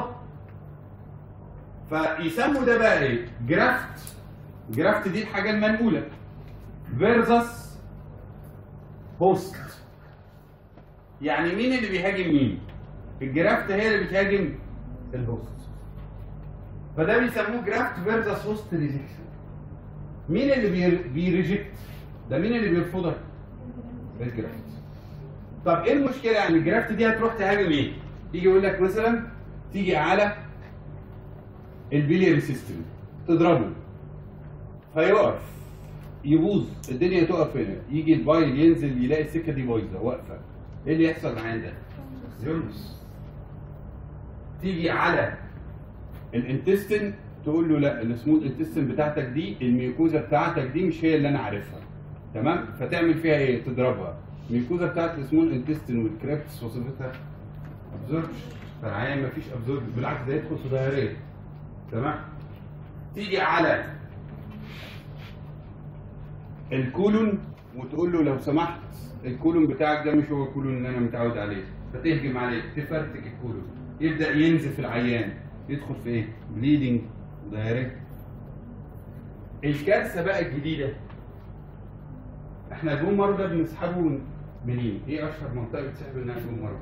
فيسموا ده بقى ايه جرافت جرافت دي الحاجه المنقوله فيرسس هوست يعني مين اللي بيهاجم مين الجرافت هي اللي بتهاجم الهوست فده بيسموه جرافت فيرسس هوست ريجكشن مين اللي بير- بيريجكت ده مين اللي بيرفضك الجرافت طب ايه المشكله يعني الجرافت دي هتروح تهاجم ايه يجي يقول لك مثلا تيجي على البيلياري سيستم تضربه فيقف يبوظ الدنيا تقف هنا يجي البايل ينزل يلاقي السكه دي بايظه واقفه ايه اللي يحصل معاه ده؟ يونس تيجي على الانتستين تقول له لا السموث انتستين بتاعتك دي الميوكوزا بتاعتك دي مش هي اللي انا عارفها تمام فتعمل فيها ايه تضربها الميوكوزا بتاعت السمول انتستين والكريبتس وصفتها ابزوربش فالعيان مفيش ابزورب بالعكس ده يدخل في ظاهريه تمام تيجي على الكولون وتقول له لو سمحت الكولون بتاعك ده مش هو الكولون اللي انا متعود عليه فتهجم عليه تفرتك الكولون يبدا ينزف العيان يدخل في ايه؟ بليدنج ودايركت الكارثه بقى الجديده احنا البوم مارو ده بنسحبه منين؟ ايه اشهر منطقه بتسحب منها البوم مارو؟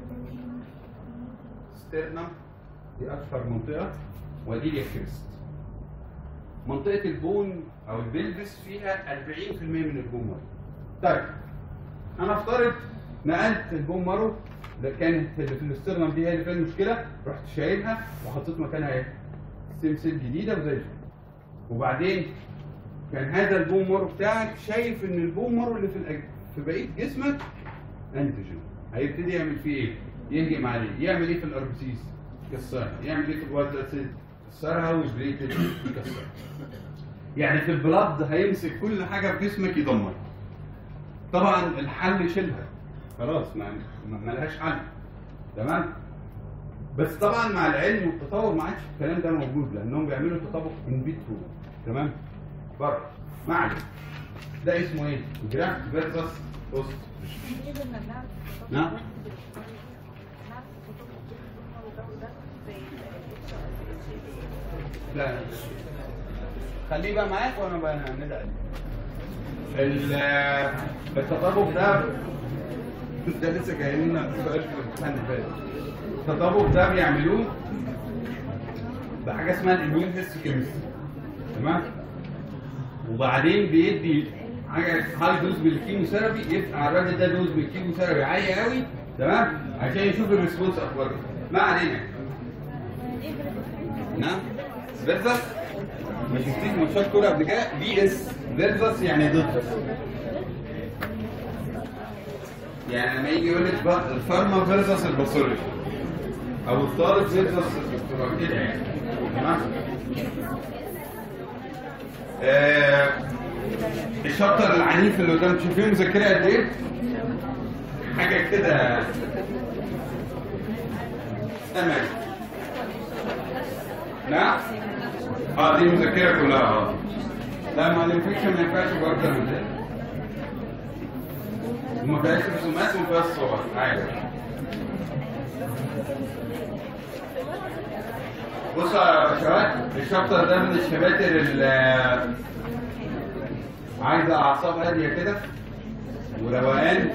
ستيرنا دي اشهر منطقه ودي كريست منطقه البون او البلفس فيها 40% من البون مارو طيب انا افترض نقلت البون مارو ده كانت اللي في الاسترنم دي هي اللي فيها المشكله رحت شايلها وحطيت مكانها ايه؟ ستيم سيل جديده وزي الفل وبعدين كان هذا البون مارو بتاعك شايف ان البون مارو اللي في الأج... في بقيه جسمك انتيجين هيبتدي يعمل فيه ايه؟ يهجم عليه يعمل ايه في الاربسيس؟ يكسرها يعمل ايه في الوايت بلاد سيل؟ يكسرها ويبريتد يكسرها يعني في البلاد هيمسك كل حاجه في جسمك يدمر طبعا الحل شيلها خلاص ما ما- ملهاش حل تمام بس طبعا مع العلم والتطور ما عادش الكلام ده موجود لانهم بيعملوا تطابق ان فيترو تمام بره ما علينا ده اسمه ايه؟ جرافت فيرسس بوست نعم. لا خليه بقى معاك وانا بقى ندعي ال- التطابق ده ده لسه جاي لنا سؤال في الامتحان اللي فات التطابق ده بيعملوه بحاجه اسمها الاميون هيستوكيمستري تمام وبعدين بيدي حاجه هاي دوز بالكيموثيرابي يبقى الراجل ده دوز بالكيموثيرابي عاليه قوي تمام عشان يشوف الريسبونس اخباره ما علينا نعم فيرسس ما شفتيش ماتشات كوره قبل كده بي اس فيرسس يعني ضد يعني لما يجي يقول لك بقى الفارما فيرسس الباثولوجي او الطالب فيرسس الدكتوراه كده يعني تمام آه، الشابتر العنيف اللي قدام تشوفيه مذكره قد ايه؟ حاجه كده تمام نعم اه دي مذكره كلها اه لا ما الانفكشن ما ينفعش يبقى اكتر من كده وما فيهاش رسومات وما فيهاش صور عادي بصوا يا شباب الشابتر ده من الشباتر اللي عايزه اعصاب هاديه كده وروقان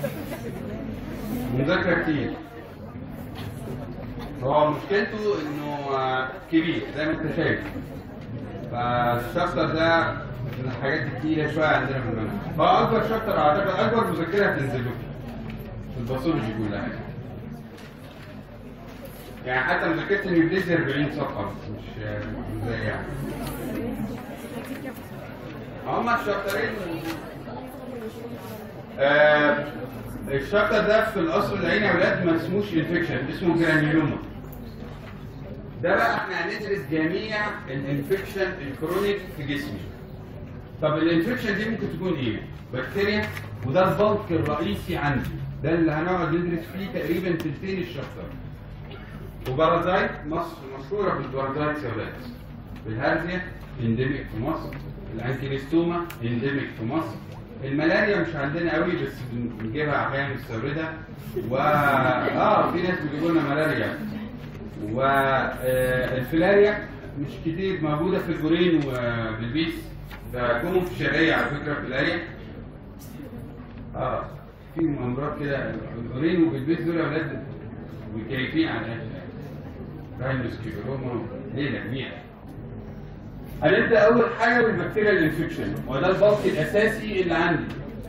ومذاكره كتير هو مشكلته انه آه، كبير زي ما انت شايف فالشابتر ده من الحاجات التقيله شويه عندنا في المنهج هو اكبر شابتر اعتقد اكبر مذكره هتنزل لكم في الباثولوجي كلها يعني. يعني حتى مذاكره الانجليزي 40 صفحه بس مش مش زي يعني هما الشابترين آه الشابتر ده في القصر العيني يا ولاد ما اسموش انفكشن اسمه جرانيوما ده بقى احنا هندرس جميع الانفكشن الكرونيك في جسمي طب الانفكشن دي ممكن تكون ايه؟ بكتيريا وده البلك الرئيسي عندي ده اللي هنقعد ندرس فيه تقريبا تلتين الشابتر وبارازايت مصر مشهوره بالبارازايت يا ولاد بالهرزيا انديميك في مصر الانكيليستوما انديميك في مصر الملاريا مش عندنا قوي بس بنجيبها احيانا مستورده و اه في ناس بيجيبوا لنا ملاريا والفلاريا مش كتير موجوده في الجورين وبالبيس ده كومون في الشرقيه على فكره الفلاريا اه في امراض كده الجورين وبالبيس دول يا اولاد مكيفين على الاخر راينوس كيبروما ليله كبيره هنبدا اول حاجه بالبكتيريا الانفكشن وده البلك الاساسي اللي عندي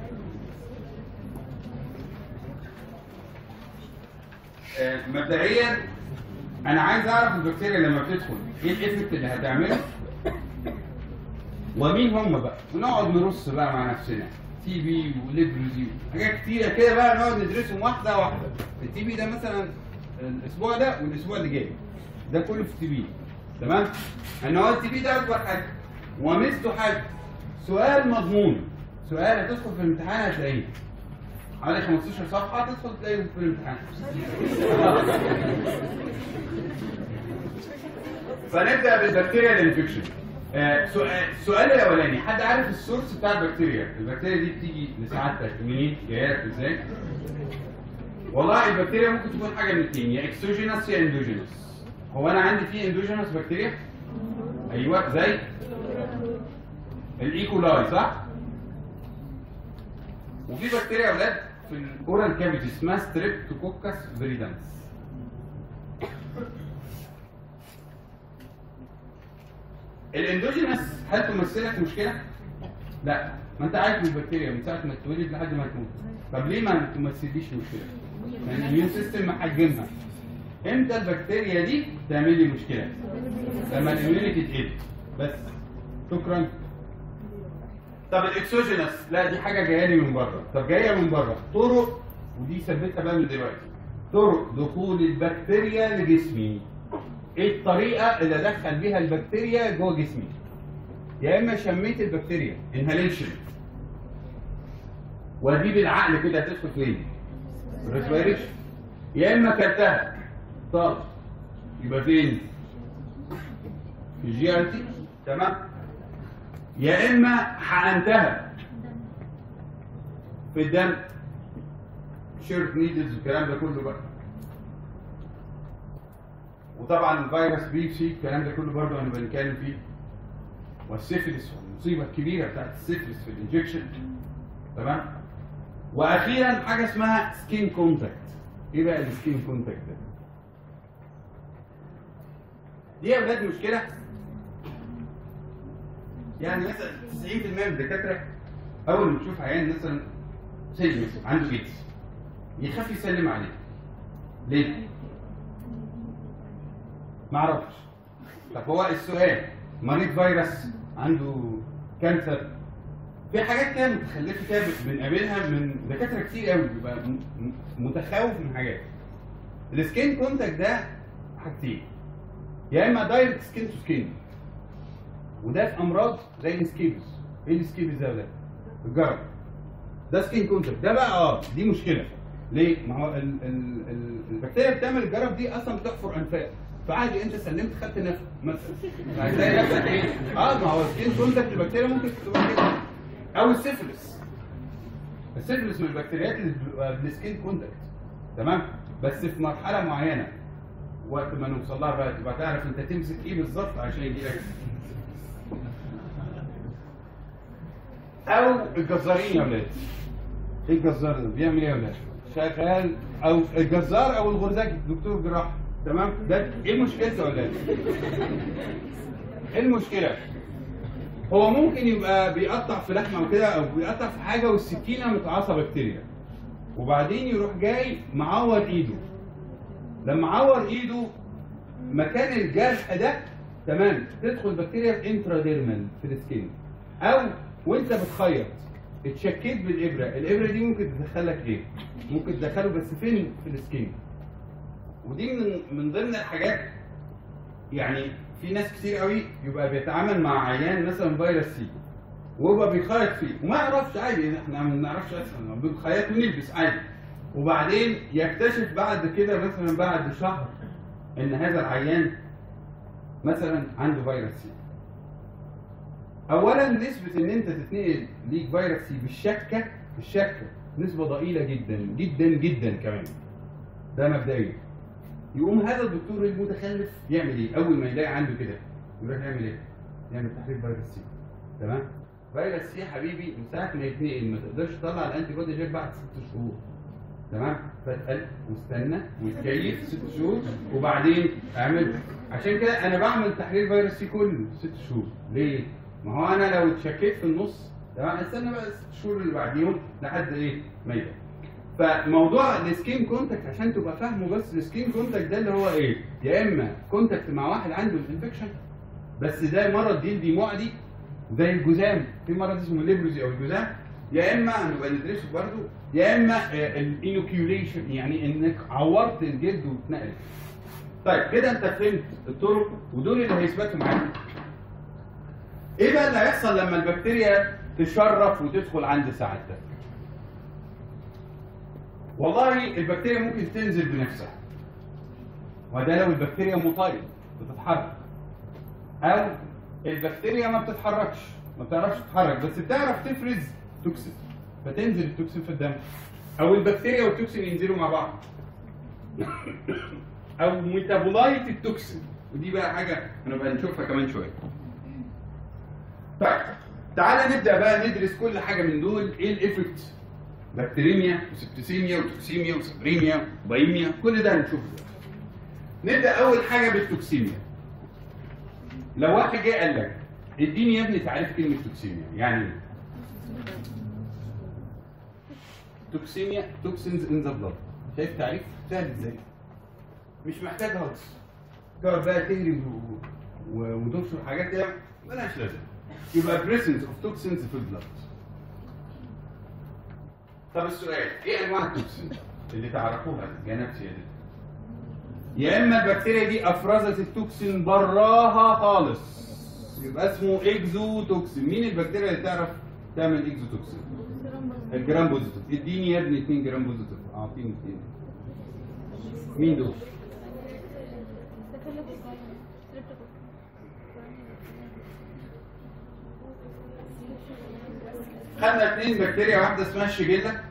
آه، مبدئيا انا عايز اعرف البكتيريا لما بتدخل ايه الايفكت اللي هتعمله ومين هم بقى ونقعد نرص بقى مع نفسنا تي بي وليبروزي حاجات كتيره كده بقى نقعد ندرسهم واحده واحده التي بي ده مثلا الاسبوع ده والاسبوع اللي جاي ده كله في التي بي تمام ان هو التي بي ده اكبر حاجه وميزته حاجه سؤال مضمون سؤال هتدخل في الامتحان هتلاقيه حوالي 15 صفحه تدخل تلاقيه في الامتحان فنبدا بالبكتيريا الانفكشن آه، سؤال السؤال الاولاني حد عارف السورس بتاع البكتيريا البكتيريا دي بتيجي لسعادتك منين جايه لك ازاي والله البكتيريا ممكن تكون حاجه من الاثنين يا اكسوجينس يا اندوجينس هو انا عندي فيه اندوجينس بكتيريا ايوه زي الايكولاي صح وفي بكتيريا يا اولاد في الاورال كافيتي اسمها ستريبتوكوكس فيريدانس الاندوجينس هل تمثل لك مشكله؟ لا ما انت عارف البكتيريا من ساعه ما تتولد لحد ما تموت طب ليه ما تمثليش مشكله؟ لان الاميون سيستم محجمها امتى البكتيريا دي تعمل لي مشكله؟ لما الاميونيتي تقل بس شكرا طب الاكسوجينس لا دي حاجه جايه لي من بره طب جايه من بره طرق ودي ثبتها بقى من دلوقتي طرق دخول البكتيريا لجسمي ايه الطريقه اللي ادخل بيها البكتيريا جوه جسمي يا اما شميت البكتيريا انهاليشن ودي بالعقل كده هتدخل فين ريسبيريشن يا اما كلتها طب يبقى فين في الجي ار تي تمام يا اما حقنتها في الدم شيرت نيدلز والكلام ده كله بقى وطبعا الفيروس بي سي الكلام ده كله برضه هنبقى نتكلم فيه والسيفلس والمصيبه الكبيره بتاعت السيفلس في الانجكشن تمام واخيرا حاجه اسمها سكين كونتاكت ايه بقى السكين كونتاكت ده دي يا اولاد مشكله يعني مثلا 90% من الدكاتره اول ما تشوف عيان مثلا سيد مثلا عنده ايدز يخاف يسلم عليه ليه؟ ما اعرفش طب هو السؤال مريض فيروس عنده كانسر في حاجات كده متخلفه كده بنقابلها من دكاتره كتير قوي بيبقى م- م- متخوف من حاجات السكين كونتاكت ده حاجتين يا اما دايركت سكين تو سكين وده في امراض زي السكيبس ايه السكيبس ده ولا الجرب ده سكين كونتاكت ده بقى اه دي مشكله ليه؟ ما هو ال ال ال البكتيريا بتعمل الجرب دي اصلا بتحفر انفاق فعادي انت سلمت خدت نفس مثلا هتلاقي نفسك ايه؟ اه ما هو سكين كونتاكت البكتيريا ممكن تبقى كده او السيفلس السيفلس من البكتيريات اللي بتبقى بالسكين كونتاكت تمام بس في مرحله معينه وقت ما نوصل لها بقى تبقى تعرف انت تمسك ايه بالظبط عشان يجي لك او الجزارين يا ولاد ايه الجزار ده بيعمل ايه يا ولاد شغال او الجزار او الغرزاجي دكتور جراحه تمام ده ايه مشكلته يا ولاد ايه المشكله هو ممكن يبقى بيقطع في لحمه وكده او بيقطع في حاجه والسكينه متعصبه بكتيريا وبعدين يروح جاي معور ايده لما عور ايده مكان الجرح ده تمام تدخل بكتيريا انتراديرمال في السكين او وانت بتخيط اتشكيت بالابره الابره دي ممكن تدخلك ايه ممكن تدخله بس فين في السكين ودي من من ضمن الحاجات يعني في ناس كتير قوي يبقى بيتعامل مع عيان مثلا فيروس سي وهو بيخيط فيه وما يعرفش عادي احنا ما بنعرفش اصلا بنخيط ونلبس عادي وبعدين يكتشف بعد كده مثلا بعد شهر ان هذا العيان مثلا عنده فيروس سي اولا نسبه ان انت تتنقل ليك فيروس سي بالشكه بالشكه نسبه ضئيله جدا جدا جدا كمان ده مبدئيا يقوم هذا الدكتور المتخلف يعمل ايه اول ما يلاقي عنده كده يروح يعمل ايه يعمل تحليل فيروس سي تمام فيروس سي يا حبيبي من ساعه ما يتنقل ما تقدرش تطلع الانتي بودي غير بعد ست شهور تمام فتقل واستنى وتكيف ست شهور وبعدين اعمل عشان كده انا بعمل تحليل فيروس سي كل ست شهور ليه؟ ما هو انا لو اتشكيت في النص تمام استنى بقى الست شهور اللي بعديهم لحد ايه؟ ما يبقى فموضوع السكين كونتاكت عشان تبقى فاهمه بس السكين كونتاكت ده اللي هو ايه؟ يا اما كونتاكت مع واحد عنده الانفكشن بس ده مرض جلدي معدي زي الجذام في مرض اسمه الليبروزي او الجذام يا اما هنبقى ندرسه برضه يا اما الانوكيوليشن يعني انك عورت الجلد واتنقلت طيب كده انت فهمت الطرق ودول اللي هيثبتوا معاك ايه بقى اللي هيحصل لما البكتيريا تشرف وتدخل عند سعادتك والله البكتيريا ممكن تنزل بنفسها وده لو البكتيريا مطير بتتحرك او البكتيريا ما بتتحركش ما بتعرفش تتحرك بس بتعرف تفرز توكسين فتنزل التوكسين في الدم او البكتيريا والتوكسين ينزلوا مع بعض او ميتابولايت التوكسين ودي بقى حاجه هنبقى نشوفها كمان شويه طيب تعالى نبدا بقى ندرس كل حاجه من دول ايه الايفكت بكتيريميا وسبتسيميا وتوكسيميا وسبريميا وبايميا كل ده هنشوفه دلوقتي نبدا اول حاجه بالتوكسيميا لو واحد جه قال لك اديني يا ابني تعريف كلمه توكسيميا يعني ايه توكسيميا توكسينز ان ذا بلاد شايف تعريف سهل ازاي مش محتاج هلس تقعد بقى تهري و- و- وتنشر حاجات كده ملهاش لازمه يبقى بريسنس اوف توكسينز في البلاد طب السؤال ايه انواع التوكسين اللي تعرفوها جنبسيا دي يا اما البكتيريا دي افرزت التوكسين براها خالص يبقى اسمه اكزو توكسين مين البكتيريا اللي تعرف تعمل اكزو توكسين الجرام بوزيتيف اديني يا ابني 2 جرام بوزيتيف اعطيني 2 مين دول خدنا اثنين بكتيريا واحده اسمها الشيجيلا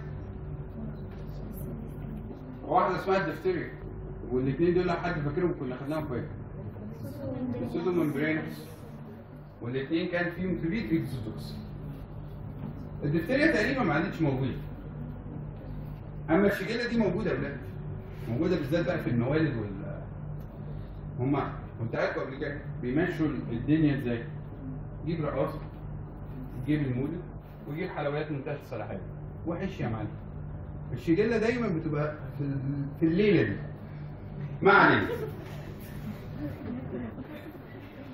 وواحده اسمها الدفتيريا والاثنين دول لو حد فاكرهم كنا خدناهم كويس السودو ممبرينس والاثنين كان فيهم كبير اكزوتوكس الدفتيريا تقريبا ما عادتش موجوده اما الشيجيلا دي موجوده يا ولاد موجوده بالذات بقى في الموالد وال هما كنت عارفه قبل كده بيمشوا الدنيا ازاي جيب رقاصه تجيب المولد وتجيب حلويات منتهى الصلاحيه وحش يا معلم الشجله دايما بتبقى في ال- في الليله دي ما علينا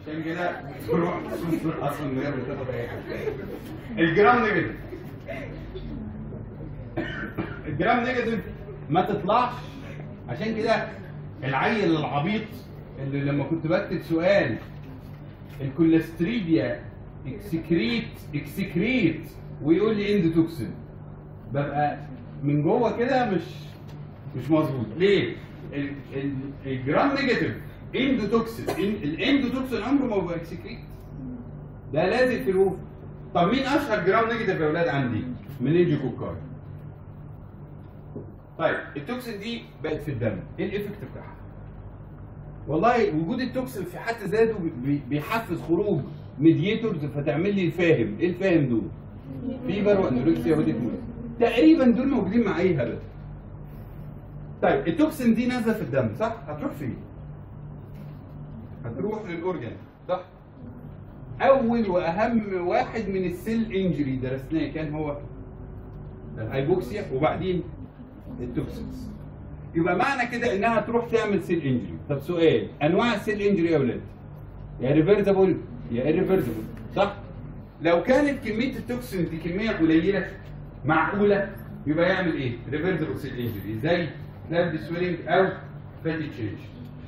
عشان كده تروح تصفر اصلا من غير ما تاخد اي حاجه الجرام نيجاتيف الجرام نيجاتيف ما تطلعش عشان كده العيل العبيط اللي لما كنت بكتب سؤال الكوليستريديا اكسكريت اكسكريت ويقول لي اندوتوكسين ببقى من جوه كده مش مش مظبوط ليه؟ ال- ال- الجرام نيجاتيف اندوتوكسين إن- الاندوتوكسين عمره ما بيبقى اكسكريت ده لازق في الروف طب مين اشهر جرام نيجاتيف يا اولاد عندي؟ منينجي كوكاي طيب التوكسين دي بقت في الدم ايه الايفكت بتاعها؟ والله وجود التوكسين في حد ذاته بي- بيحفز خروج ميديتورز فتعمل لي الفاهم ايه الفاهم دول؟ فيبر وانوركسيا وديكموس تقريبا دول موجودين مع اي هبل طيب التوكسين دي نازله في الدم صح؟ هتروح فين؟ هتروح للاورجن صح؟ اول واهم واحد من السيل انجري درسناه كان هو الهايبوكسيا وبعدين التوكسينز يبقى معنى كده انها تروح تعمل سيل انجري طب سؤال انواع السيل انجري يا اولاد يا ريفرسبل يا ايريفرسبل صح لو كانت كميه التوكسين دي كميه قليله معقوله يبقى يعمل ايه ريفرسبل سيل انجري زي كلاب سويلنج او فاتي تشينج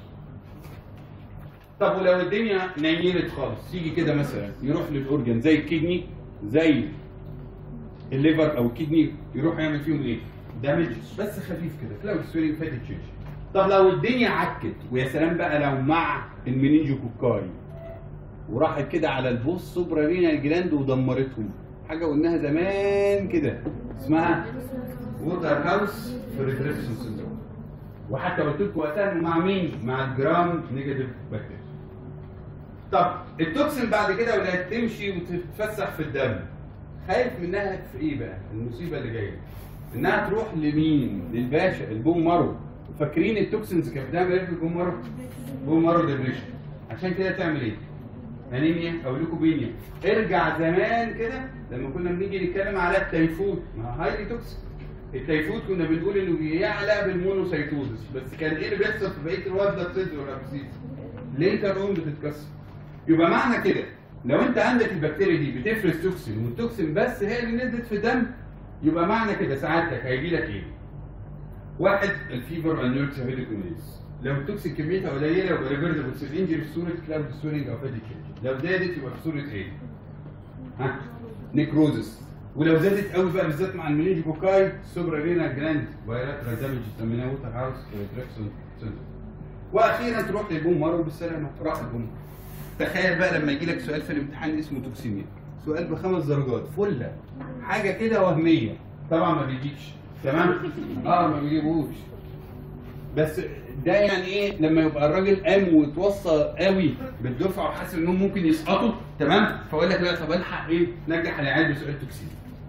طب ولو الدنيا نيلت خالص يجي كده مثلا يروح للاورجن زي الكدني زي الليفر او الكدني يروح يعمل فيهم ايه؟ دامج بس خفيف كده كلاود سويلنج فاتي تشينج طب لو الدنيا عكت ويا سلام بقى لو مع المنينجو كوكاي وراحت كده على البوست سوبرارينال جلاند ودمرتهم حاجه قلناها زمان كده اسمها ووتر هاوس فريدريكسون سيندروم وحتى قلت لكم وقتها إنه مع مين؟ مع الجرام نيجاتيف بكتيريا طب التوكسين بعد كده ولا تمشي وتتفسح في الدم خايف منها في ايه بقى المصيبه اللي جايه انها تروح لمين للباشا البون مارو فاكرين التوكسينز كانت بتعمل ايه في البون مارو بون مارو ديبريشن عشان كده تعمل ايه انيميا او ليكوبينيا ارجع زمان كده لما كنا بنيجي نتكلم على التيفود ما هايلي توكسيك التيفود كنا بنقول انه بيعلى بالمونوسيتوزس بس كان ايه اللي بيحصل في بقيه الواد ده بتزي ولا بتزيد لينتر اون بتتكسر يبقى معنى كده لو انت عندك البكتيريا دي بتفرز توكسين والتوكسين بس هي اللي نزلت في الدم يبقى معنى كده سعادتك هيجي لك ايه؟ واحد الفيبر انيرتس هيديكونيز لو التوكسين كميتها قليله يبقى ريفرسبل سيل انجري في صوره كلاب سويلنج او فاتي تشينج لو زادت يبقى في صوره ايه؟ ها؟ نيكروزس ولو زادت قوي بقى بالذات مع المنينجي بوكاي سوبرا رينا جراند بايلاترال دامج سميناه ووتر هاوس تراكسون سيندروم واخيرا تروح للبوم مارو بالسلامه راح البوم تخيل بقى لما يجي لك سؤال في الامتحان اسمه توكسيميا سؤال بخمس درجات فله حاجه كده وهميه طبعا ما بيجيش تمام اه ما بيجيبوش بس ده يعني ايه لما يبقى الراجل قام وتوصى قوي بالدفعه وحاسس انهم ممكن يسقطوا تمام فاقول لك لا طب الحق ايه نجح العيال بسؤال توكسين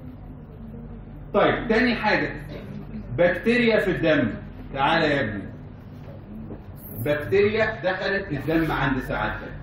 طيب تاني حاجه بكتيريا في الدم تعالى يا ابني بكتيريا دخلت الدم عند سعادتك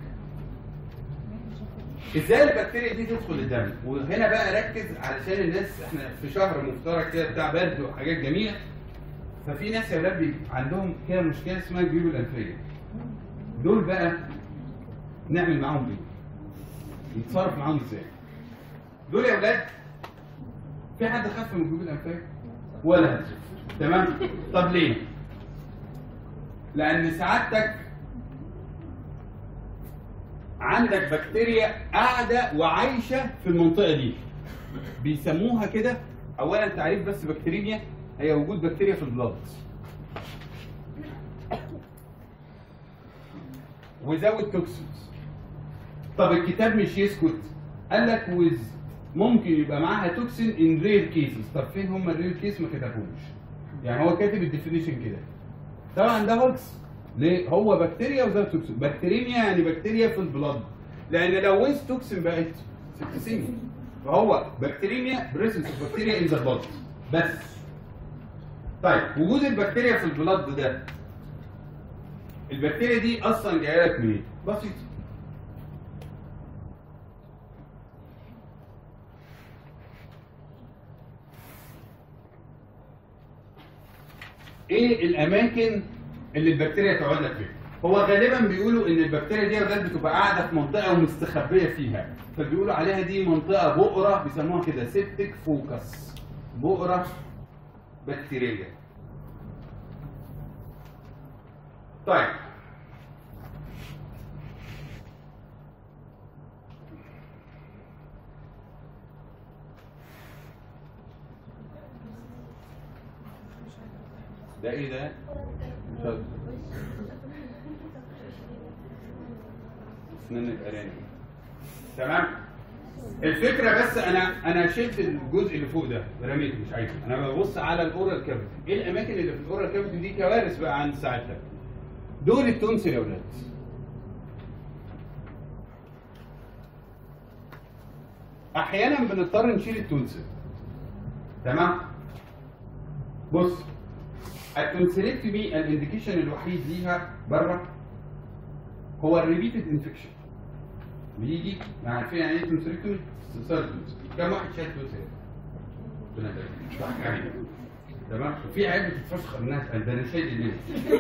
ازاي البكتيريا دي تدخل الدم وهنا بقى ركز علشان الناس احنا في شهر مفترج كده بتاع برد وحاجات جميله ففي ناس يا ولاد بي- عندهم كده مشكله اسمها الجيوب الانفيه دول بقى نعمل معاهم ايه؟ نتصرف معاهم ازاي؟ دول يا ولاد في حد خف من الجيوب الانفيه؟ ولا هتخف تمام؟ طب ليه؟ لان سعادتك عندك بكتيريا قاعده وعايشه في المنطقه دي بيسموها كده اولا تعريف بس بكتيريميا هي وجود بكتيريا في البلاد وزود توكسينز طب الكتاب مش يسكت قال لك وز ممكن يبقى معاها توكسين ان رير كيسز طب فين هم الرير كيس ما كتبهمش يعني هو كاتب الديفينيشن كده طبعا ده هوكس ليه هو بكتيريا وزود توكسين بكتيريميا يعني بكتيريا في البلاد لان لو ويز توكسين بقت سبتسيميا فهو بكتيريميا بريسنس اوف بكتيريا ان ذا بلاد بس طيب وجود البكتيريا في البلاد ده البكتيريا دي اصلا جايه لك منين؟ بسيط ايه الاماكن اللي البكتيريا تقعد لك فيها؟ هو غالبا بيقولوا ان البكتيريا دي يا ولاد بتبقى قاعده في منطقه ومستخبيه فيها فبيقولوا عليها دي منطقه بؤره بيسموها كده سيبتك فوكس بؤره بكتيريه طيب ده ايه ده؟ اتفضل. اسنان الارانب تمام الفكره بس انا انا شلت الجزء اللي فوق ده رميته مش عايزه انا ببص على الاورال كافيتي ايه الاماكن اللي في الاورال كافيتي دي كوارث بقى عند ساعتها دول التونسل يا ولاد احيانا بنضطر نشيل التونسل تمام بص التونسيلكتومي الانديكيشن الوحيد ليها بره هو الريبيتد انفكشن بيجي عارفين يعني ايه تونسيلكتومي؟ استئصال التونسل كم واحد شال تونسل؟ ربنا يبارك. ضحك عليك. تمام في عيال بتتفشخ انها ده انا شايل الليل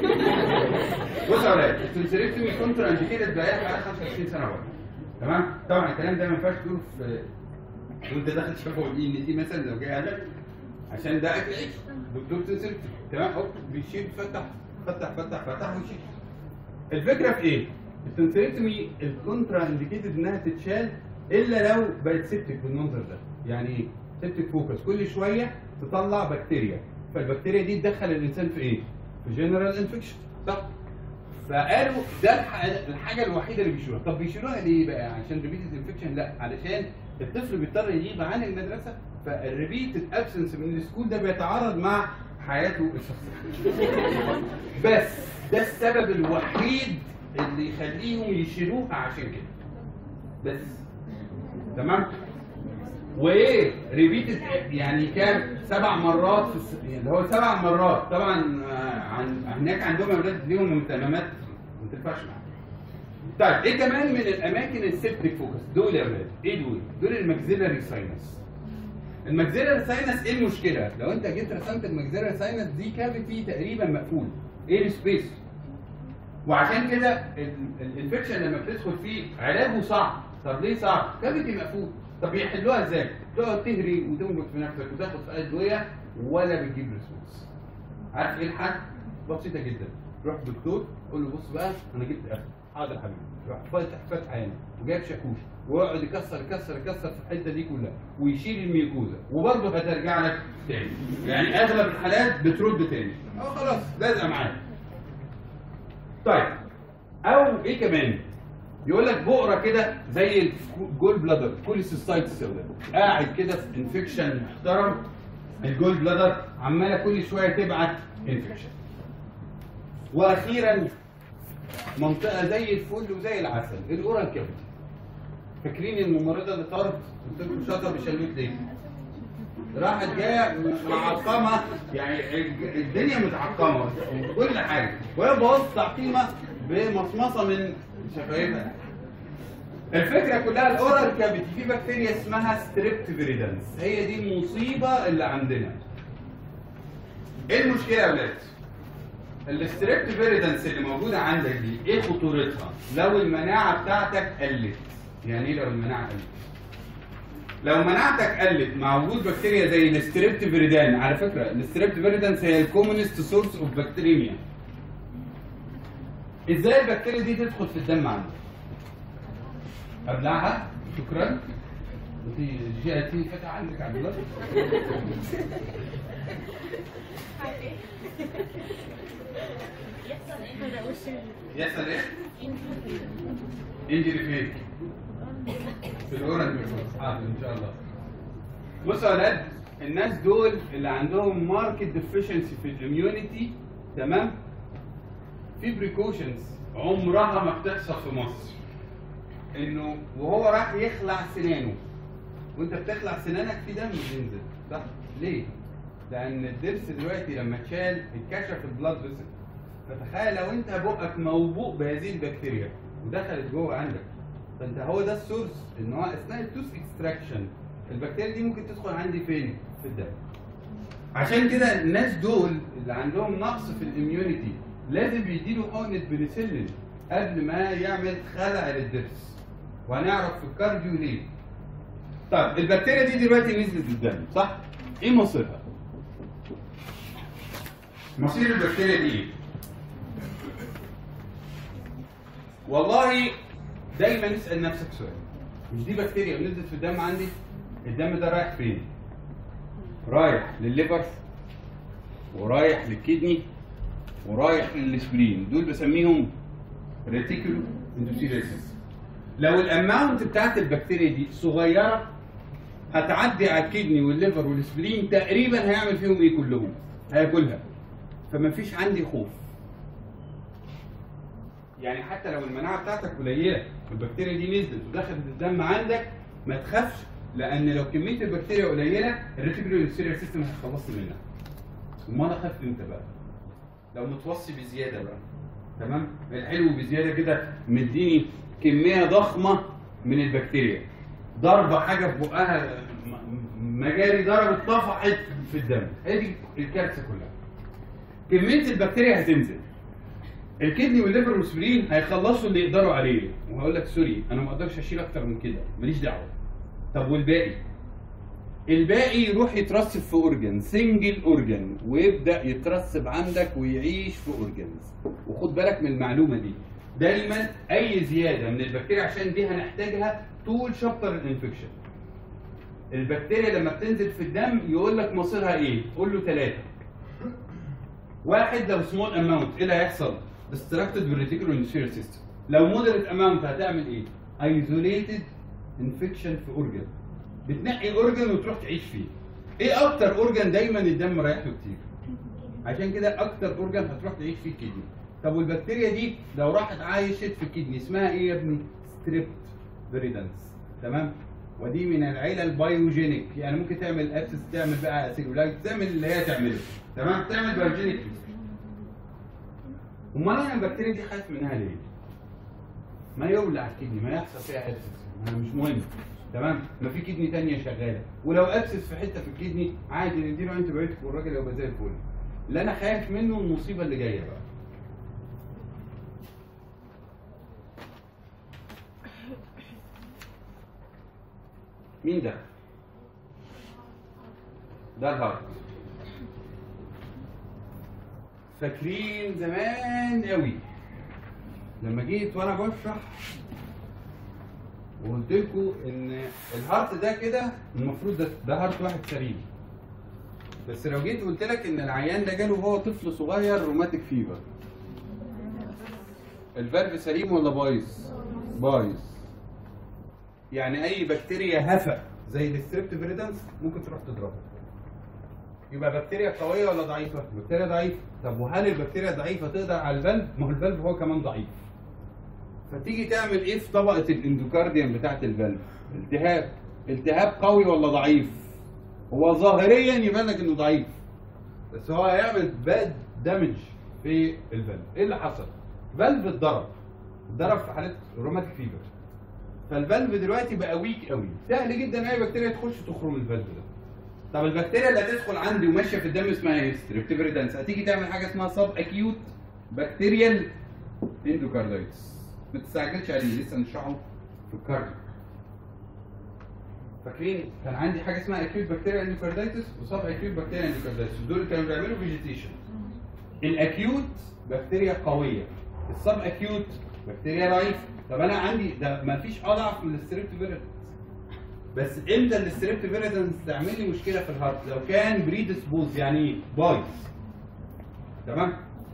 بص يا ولاد التونسيلكتومي كونترا انديكيتد بقى بقى 25 سنه بره تمام طبعا الكلام ده ما ينفعش تقوله في وانت داخل شفه الاي ان تي مثلا لو جاي عندك عشان ده اكل عيش دكتور تنسل تمام أهو بيشيل فتح فتح فتح فتح ويشيل الفكره في ايه؟ التنسيركتومي الكونترا انديكيتد انها تتشال الا لو بقت سيبتك بالمنظر ده يعني ايه؟ سيبتك فوكس كل شويه تطلع بكتيريا فالبكتيريا دي تدخل الانسان في ايه؟ في جنرال انفكشن صح؟ فقالوا ده الح- الحاجه الوحيده اللي بيشيلوها طب بيشيلوها ليه بقى عشان ريبيتد انفكشن لا علشان الطفل بيضطر يغيب عن المدرسه فالريبيتد ابسنس من السكول ده بيتعارض مع حياته الشخصيه بس ده السبب الوحيد اللي يخليهم يشيلوها عشان كده بس تمام وايه ريبيتد يعني كام سبع مرات في الس... اللي هو سبع مرات طبعا آه، عن هناك عندهم اولاد ليهم امتنامات ما تنفعش معاهم طيب ايه كمان من الاماكن السيبتك فوكس دول يا اولاد ايه دول دول الماكسيلاري ساينس الماكسيلاري ساينس ايه المشكله لو انت جيت رسمت الماكسيلاري ساينس دي كافيتي تقريبا مقفول ايه السبيس وعشان كده ال- الانفكشن لما بتدخل فيه علاجه صعب طب ليه صعب كافيتي مقفول طب يحلوها ازاي تقعد تهري وتنبت في نفسك وتاخد في ادويه ولا بتجيب ريسبونس عارف ايه الحل بسيطه جدا روح دكتور قول له بص بقى انا جبت اخر حاضر يا حبيبي روح فاتح فتح عينه وجايب شاكوش ويقعد يكسر يكسر يكسر في الحته دي كلها ويشيل الميكوزا وبرضه هترجع لك تاني يعني اغلب الحالات بترد تاني اه خلاص لازقه معاك طيب او ايه كمان يقول لك بقره كده زي الجول بلادر كوليسيستايتس قاعد كده في انفكشن محترم الجول بلادر عماله كل شويه تبعت انفكشن واخيرا منطقه زي الفل وزي العسل الاورال كافيتي فاكرين الممرضه اللي طارت قلت لكم شاطره بشلوت ليه؟ راحت جايه معقمه يعني الدنيا متعقمه كل حاجه وهي بوظت تعقيمه بمصمصه من شفايفها الفكره كلها الاورال كافيتي في بكتيريا اسمها ستريبت فيريدنس هي دي المصيبه اللي عندنا ايه المشكله يا اولاد الستريبت فيريدنس اللي موجوده عندك دي ايه خطورتها لو المناعه بتاعتك قلت يعني ايه لو المناعه قلت لو مناعتك قلت مع وجود بكتيريا زي الستريبت فيريدان على فكره الستريبت فيريدانس هي الكومونست سورس اوف بكتيريميا ازاي البكتيريا دي تدخل في الدم عندك ابلعها شكرا انت جي تي فتح عندك على البلد يحصل ايه؟ انجري فين؟ في الاورنج حاضر ان شاء الله بصوا يا ولاد الناس دول اللي عندهم ماركت ديفيشنسي في الاميونيتي تمام في بريكوشنز عمرها ما بتحصل في مصر انه وهو راح يخلع سنانه وانت بتخلع سنانك في دم بينزل صح ليه لان الضرس دلوقتي لما اتشال اتكشف البلاد فيسل فتخيل لو انت بقك موبوء بهذه البكتيريا ودخلت جوه عندك فانت هو ده السورس ان هو اثناء التوس اكستراكشن البكتيريا دي ممكن تدخل عندي فين؟ في الدم. عشان كده الناس دول اللي عندهم نقص في الاميونيتي لازم بيديله حقنه بنسلين قبل ما يعمل خلع للضرس وهنعرف في الكارديو ليه طيب البكتيريا دي دلوقتي نزلت الدم صح ايه مصيرها مصير البكتيريا دي ايه والله دايما اسال نفسك سؤال مش دي بكتيريا ونزلت في الدم عندي الدم ده رايح فين رايح للليفر ورايح للكدني ورايح للسبرين دول بسميهم ريتيكولو اندوثيليسيس لو الاماونت بتاعت البكتيريا دي صغيره هتعدي على الكدني والليفر والسبلين تقريبا هيعمل فيهم ايه كلهم هياكلها فما فيش عندي خوف يعني حتى لو المناعه بتاعتك قليله والبكتيريا دي نزلت ودخلت الدم عندك ما تخافش لان لو كميه البكتيريا قليله الريتيكولو سيستم هيخلص منها امال اخاف امتى بقى لو متوصي بزياده بقى تمام الحلو بزياده كده مديني كميه ضخمه من البكتيريا ضربه حاجه في بقها م- مجاري ضربت طفحت في الدم هي دي الكارثه كلها كميه البكتيريا هتنزل الكدني والليفر والسبرين هيخلصوا اللي يقدروا عليه وهقول لك سوري انا ما اقدرش اشيل اكتر من كده ماليش دعوه طب والباقي الباقي يروح يترسب في اورجن سنجل اورجن ويبدا يترسب عندك ويعيش في اورجنز وخد بالك من المعلومه دي دايما اي زياده من البكتيريا عشان دي هنحتاجها طول شابتر الانفكشن البكتيريا لما بتنزل في الدم يقول لك مصيرها ايه قول له ثلاثه واحد لو سمول اماونت ايه اللي هيحصل ديستراكتد بالريتيكولو اندوثيليال سيستم لو مودريت اماونت هتعمل ايه ايزوليتد انفكشن في اورجن بتنقي اورجن وتروح تعيش فيه ايه اكتر اورجن دايما الدم رايح له كتير عشان كده اكتر اورجن هتروح تعيش فيه الكدني طب والبكتيريا دي لو راحت عايشت في الكدني اسمها ايه يا ابني ستريبت فيريدانس تمام ودي من العيله البايوجينيك يعني ممكن تعمل ابسس تعمل بقى سيلولايت تعمل اللي هي تعمله تمام تعمل بايوجينيك امال انا البكتيريا دي خايف منها ليه؟ ما يولع الكدني ما يحصل فيها ابسس ما مش مهم تمام ما في كدني تانية شغاله ولو ابسس في حته في الكدني عادي نديله انتي بايوتيك والراجل يبقى زي الفل اللي انا خايف منه المصيبه اللي جايه بقى مين ده؟ ده الهارت فاكرين زمان قوي لما جيت وانا بشرح وقلت لكم ان الهارت ده كده المفروض ده ده هارت واحد سليم بس لو جيت قلت لك ان العيان ده جاله وهو طفل صغير روماتيك فيبر الفالف سليم ولا بايظ؟ بايظ يعني اي بكتيريا هفا زي الستريبتوفيريدانس ممكن تروح تضربها يبقى بكتيريا قويه ولا ضعيفه؟ بكتيريا ضعيفه طب وهل البكتيريا ضعيفه تقدر على الفالف؟ ما هو الفالف هو كمان ضعيف فتيجي تعمل ايه في طبقه الاندوكارديوم بتاعت الفالف؟ التهاب التهاب قوي ولا ضعيف؟ هو ظاهريا يبان لك انه ضعيف بس هو هيعمل باد دامج في الفالف ايه اللي حصل؟ فالف اتضرب اتضرب في حاله روماتيك فيبر فالفالف دلوقتي بقى ويك قوي سهل جدا اي بكتيريا تخش تخرم الفالف ده طب البكتيريا اللي هتدخل عندي وماشيه في الدم اسمها ايه؟ ستريبتيفيريدانس هتيجي تعمل حاجه اسمها سب اكيوت بكتيريال اندوكاردايتس ما تستعجلش عليه لسه نشرحه في الكارديو فاكرين كان عندي حاجه اسمها اكيوت بكتيريا اندوكاردايتس وسب اكيوت بكتيريا اندوكاردايتس دول كانوا بيعملوا فيجيتيشن الاكيوت بكتيريا قويه السب اكيوت بكتيريا ضعيفه طب انا عندي ده ما فيش اضعف من الستريبتوفيريدانس بس امتى الستريبتوفيريدانس تعمل لي مشكله في الهارت لو كان بريدسبوز يعني ايه بايظ تمام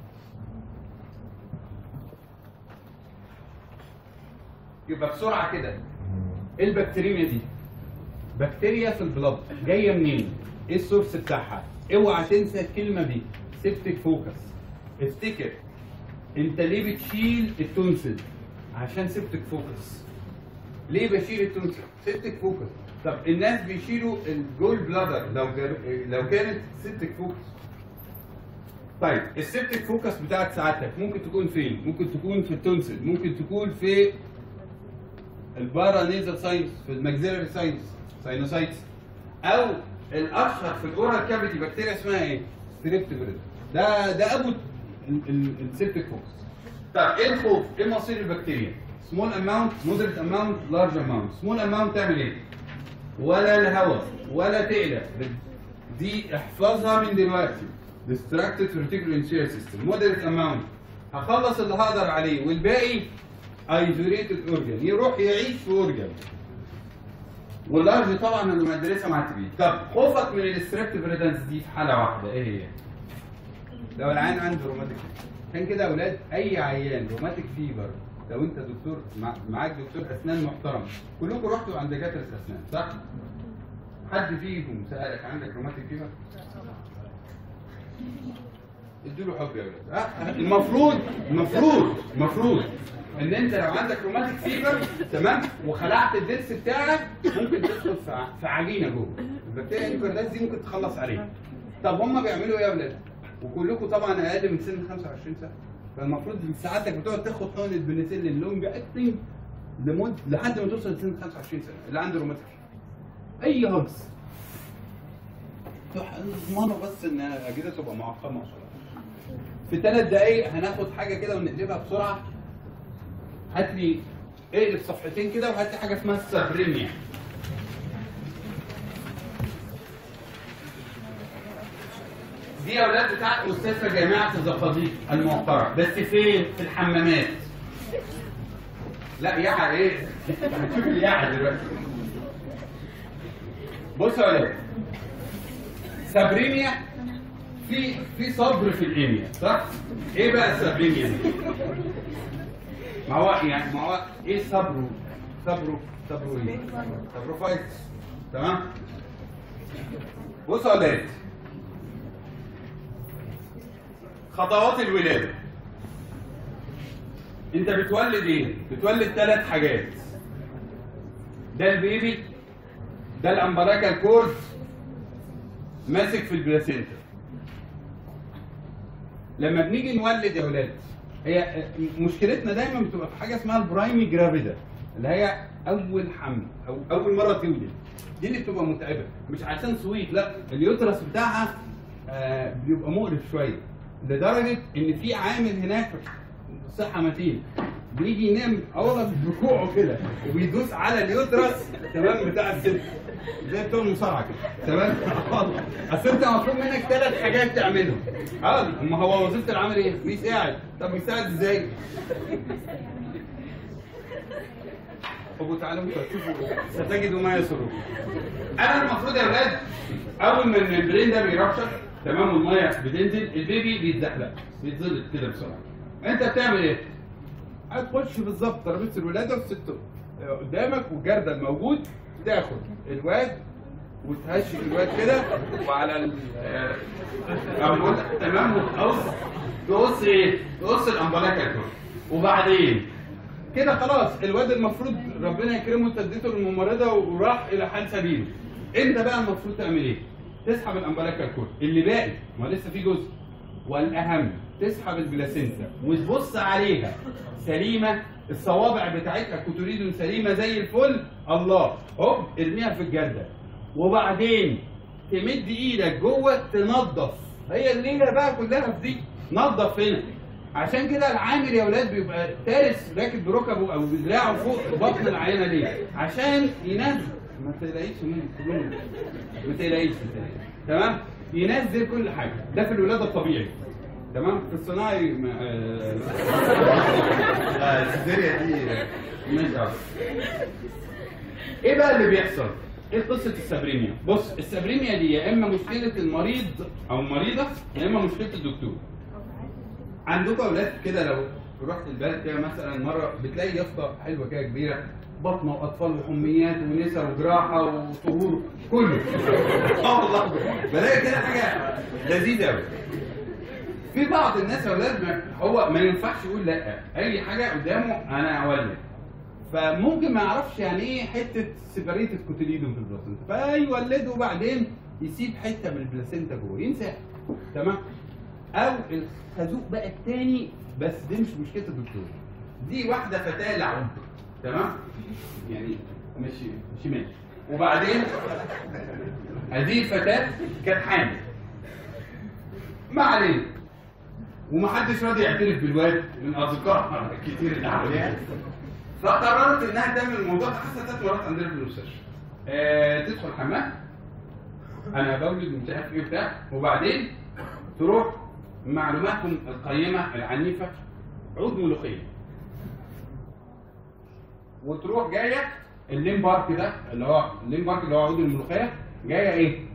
يبقى بسرعه كده ايه البكتيريميا دي بكتيريا في البلد جايه منين ايه السورس بتاعها اوعى تنسى الكلمه دي سيبتك فوكس افتكر انت ليه بتشيل التونسل عشان سيبتك فوكس ليه بشيل التونسل سيبتك فوكس طب الناس بيشيلوا الجول بلادر لو جر... لو كانت سيبتك فوكس طيب السيبتك فوكس بتاعت سعادتك ممكن تكون فين ممكن تكون في التونسل ممكن تكون في البارا نيزل ساينس في الماكسيلاري ساينس ساينوسايتس او الاشهر في الاورال كافيتي بكتيريا اسمها ايه؟ ستريبتوفيريد ده ده ابو السيبتيك فوكس طب ايه الخوف؟ ايه مصير البكتيريا؟ سمول اماونت مودريت اماونت لارج اماونت سمول اماونت تعمل ايه؟ ولا الهواء ولا تقلق دي احفظها من دلوقتي distracted reticular interior system moderate amount هخلص اللي هقدر عليه والباقي isolated organ يروح يعيش في organ واللارج طبعا انا مدرسه مع التبيت طب خوفك من الستريبتيف ريدنس دي في حاله واحده ايه هي؟ لو العيان عنده روماتيك كان كده يا اولاد اي عيان روماتيك فيبر لو انت دكتور مع- معاك دكتور اسنان محترم كلكم رحتوا عند دكاتره اسنان صح؟ حد فيهم سالك عندك روماتيك فيبر؟ ادوا له حب يا ولاد أه؟ المفروض المفروض المفروض ان انت لو عندك روماتيك فيبر تمام وخلعت الضرس بتاعك ممكن تدخل في ع- في عجينه جوه البكتيريا النيوكارداس دي ممكن تخلص عليها طب هم بيعملوا ايه يا ولاد؟ وكلكم طبعا اقل من سن 25 سنه فالمفروض ساعتك بتقعد تاخد حقن البنسلين لونج اكتنج لمده لحد ما توصل لسن 25 سنه اللي عنده روماتيك اي هجز اضمنوا بس ان الاجهزه تبقى معقمه ما شاء الله في ثلاث دقايق هناخد حاجه كده ونقلبها بسرعه هات لي اقلب صفحتين كده وهات لي حاجه اسمها السابرينيا دي يا اولاد بتاعت مستشفى جامعه الزقازيق الموقره بس فين؟ في الحمامات لا يحيى ايه؟ هتشوف اليحيى دلوقتي بص يا ولاد سابرينيا في في صبر في الانيا صح؟ ايه بقى السابرينيا دي؟ ما هو يعني ما هو ايه صبره؟ صبره صبره ايه؟ صبره فايتس تمام؟ بصوا يا ولاد خطوات الولاده انت بتولد ايه؟ بتولد ثلاث حاجات ده البيبي ده الامبراكال كورد ماسك في البلاسينتا لما بنيجي نولد يا ولاد هي مشكلتنا دايما بتبقى في حاجه اسمها البرايمي جرافيدا اللي هي اول حمل او اول مره تولد دي اللي بتبقى متعبه مش عشان سويت لا اليوترس بتاعها آه بيبقى مقرف شويه لدرجه ان في عامل هناك صحه متين بيجي ينام اولا بكوعه كده وبيدوس على اليوترس تمام بتاع الست زي بتوع المصارعه كده تمام اصل انت مطلوب منك ثلاث حاجات تعملهم اه ما هو وظيفه العمل ايه؟ بيساعد طب بيساعد ازاي؟ طب تعالوا انتوا تشوفوا ستجدوا ما يسركم انا المفروض يا ولاد اول ما الممبرين ده بيرشح تمام والميه بتنزل البيبي بيتزحلق بيتظلت كده بسرعه انت بتعمل ايه؟ هتخش بالظبط ترابيزه الولاده والست قدامك والجردل موجود تاخد الواد وتهشك الواد كده وعلى ال آه، أقول تمام وتقص تقص ايه؟ تقص الامبلاكه كده وبعدين كده خلاص الواد المفروض ربنا يكرمه انت اديته للممرضه وراح الى حال سبيله انت بقى المفروض تعمل ايه؟ تسحب الامبلاكه الكل اللي باقي ما لسه في جزء والاهم تسحب البلاسينتا وتبص عليها سليمه الصوابع بتاعتها كوتوريدون سليمه زي الفل الله هوب ارميها في الجرده وبعدين تمد ايدك جوه تنظف هي الليله بقى كلها في دي نظف هنا عشان كده العامل يا اولاد بيبقى تارس راكب بركبه او بدراعه فوق بطن العينه ليه؟ عشان ينزل ما تقلقيش منهم كلهم ما تقلقيش ما تقلقيش تمام؟ ينزل كل حاجه ده في الولاده الطبيعي تمام؟ في الصناعي ما- آه، آه، السيزيريا دي مش عارف ايه بقى اللي بيحصل؟ ايه قصه السبريميا؟ بص السبريميا دي يا اما مشكله المريض او المريضه يا اما مشكله الدكتور. عندكم اولاد كده لو رحت البلد كده مثلا مره بتلاقي يافطه حلوه كده كبيره بطنه واطفال وحميات ونسا وجراحه وطهور كله. اه والله بلاقي كده حاجه لذيذه قوي. في بعض الناس يا اولاد ما- هو ما ينفعش يقول لا اي حاجه قدامه انا اولد فممكن ما يعرفش يعني ايه حته سيبريتد كوتيليدوم في البلاسينتا فيولده وبعدين يسيب حته من البلاسينتا جوه ينساها تمام او الخازوق بقى التاني بس دي مش مشكله الدكتور دي واحده فتاه لعب تمام يعني مش مش ماشي وبعدين هذه الفتاه كانت حامل ما علينا ومحدش راضي يعترف بالواد من اصدقائها كتير اللي حواليها فقررت انها تعمل الموضوع ده حصل ثلاث مرات عندنا في المستشفى آه تدخل الحمام انا بولد مش عارف ايه بتاع وبعدين تروح معلوماتهم القيمه العنيفه عود ملوخيه وتروح جايه اللين بارك ده اللي هو اللين بارك اللي هو عود الملوخيه جايه ايه؟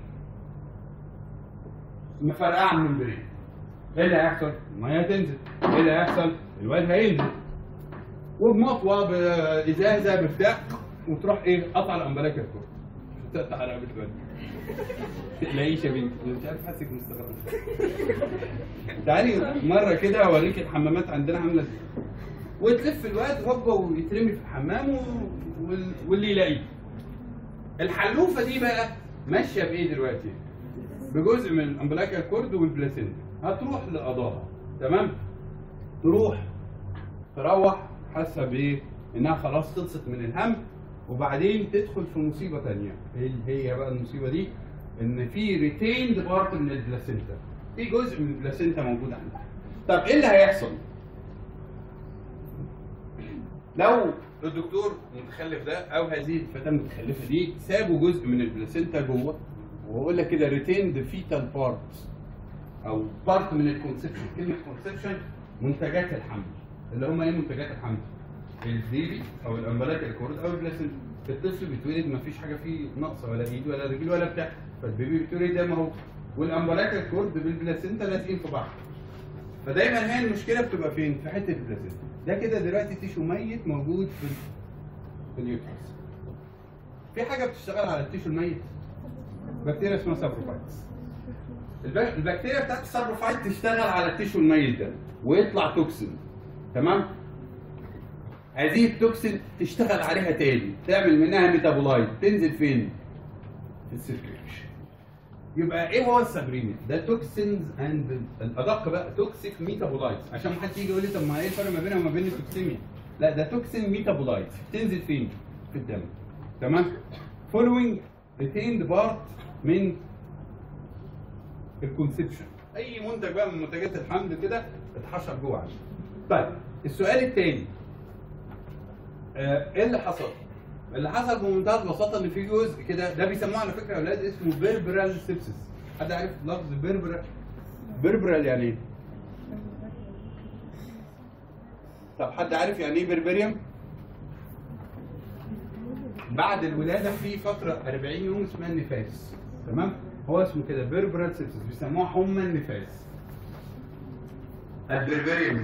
مفرقعه من الممبرين ايه اللي هيحصل؟ الميه تنزل ايه اللي هيحصل؟ الواد هينزل وبمطوه بازازه ببتاع وتروح ايه قطع الامبلاكه الكوره تقطع على رقبه الواد تلاقيش يا بنتي أنا مش عارف حاسك مستغرب تعالي مره كده اوريك الحمامات عندنا عامله ازاي وتلف الواد هوبا ويترمي في الحمام و... وال- واللي يلاقيه الحلوفه دي بقى ماشيه بايه دلوقتي؟ بجزء من الامبلاكال كورد والبلاسينتا هتروح لقضاها تمام؟ تروح تروح حاسه بايه؟ انها خلاص خلصت من الهم وبعدين تدخل في مصيبه ثانيه ايه هي بقى المصيبه دي؟ ان في ريتيند بارت من البلاسينتا في جزء من البلاسينتا موجود عندها طب ايه اللي هيحصل؟ لو الدكتور المتخلف ده او هذه الفتاه المتخلفه دي سابوا جزء من البلاسينتا جوه واقول لك كده ريتيند فيتال بارت او بارت من الكونسبشن كلمه كونسبشن منتجات الحمل اللي هم ايه منتجات الحمل؟ البيبي او الامبلاك الكورد او البلاسينتا الطفل بيتولد ما فيش حاجه فيه ناقصه ولا ايد ولا رجل ولا بتاع فالبيبي بيتولد زي ما هو والامبلاك الكورد بالبلاسينتا لازقين في بعض فدايما هي المشكله بتبقى فين؟ في حته البلاسينتا ده كده دلوقتي تيشو ميت موجود في في اليوترس في حاجه بتشتغل على التيشو الميت بكتيريا اسمها سابروفايتس الب- البكتيريا بتاعت السابروفايت تشتغل على التيشو الميت ده ويطلع توكسين تمام هذه التوكسين تشتغل عليها تاني تعمل منها ميتابولايت تنزل فين في السيركيوليشن يبقى ايه هو السبريمين ده توكسينز اند الادق بقى توكسيك ميتابولايتس عشان ما حدش يجي يقول لي طب ما ايه الفرق ما بينها وما بين التوكسيميا لا ده توكسين ميتابولايتس تنزل فين في الدم تمام فولوينج ريتيند بارت من الكونسبشن اي منتج بقى من منتجات الحمل كده اتحشر جوه عشان طيب السؤال الثاني ايه اللي حصل؟ اللي حصل بمنتهى البساطه ان في جزء كده ده بيسموه على فكره يا اولاد اسمه بيربرال سيبسس حد عارف لفظ بيربرال بيربرال يعني ايه؟ طب حد عارف يعني ايه بيربريوم؟ بعد الولاده في فتره 40 يوم اسمها النفاس تمام؟ هو اسمه كده بيربرال سيبسس بيسموها حمى النفاس البربريوم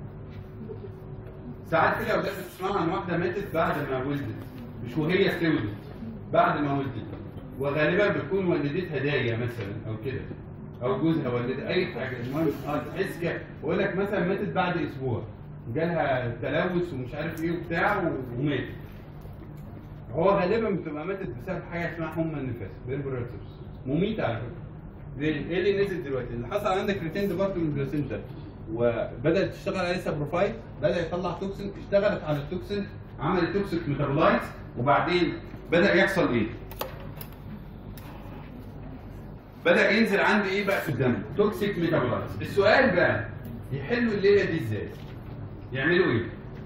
ساعات كده اولاد بتسمعوا عن واحده ماتت بعد ما ولدت مش وهي استولدت بعد ما ولدت وغالبا بتكون والدتها دايه مثلا او كده او جوزها والدتها اي حاجه المهم اه تحس كده بقول لك مثلا ماتت بعد اسبوع جالها تلوث ومش عارف ايه وبتاع وماتت هو غالبا بتبقى ماتت بسبب حاجه اسمها حمى النفاس بيربراتوس مميته على فكره ليه؟ ايه اللي نزل دلوقتي؟ اللي حصل عندك ريتيند بارت من البلاسينتا وبدات تشتغل عليه سابروفايت بدا يطلع توكسين اشتغلت على التوكسين عملت توكسيك ميتابولايت وبعدين بدا يحصل ايه؟ بدا ينزل عندي ايه بقى في الدم؟ توكسيك ميتابولايت السؤال بقى يحلوا الليله دي ازاي؟ يعملوا ايه؟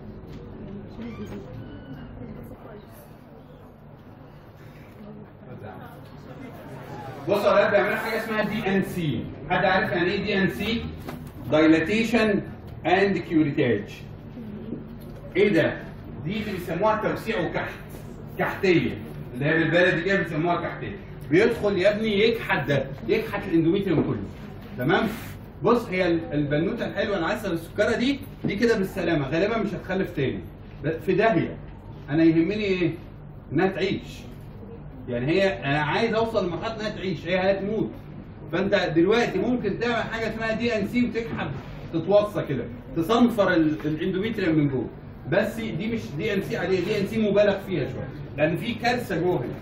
بصوا يا ولاد بيعملوا حاجه اسمها دي ان سي حد عارف يعني ايه دي ان سي دايلاتيشن اند كيوريتاج ايه ده دي اللي بيسموها توسيع وكحت كحتيه اللي هي بالبلدي كده بيسموها كحتيه بيدخل يا ابني يكحت ده يكحت الاندوميتريوم كله تمام بص هي ال- البنوته الحلوه العسل السكره دي دي كده بالسلامه غالبا مش هتخلف تاني ب- في داهيه انا يهمني ايه انها تعيش يعني هي انا عايز اوصل لمرحله انها تعيش هي هتموت فانت دلوقتي ممكن تعمل حاجه اسمها دي ان سي وتكحب تتوصى كده تصنفر ال- الاندوميتريوم من جوه بس دي مش دي ان سي عاديه دي ان سي مبالغ فيها شويه لان في كارثه جوه هنا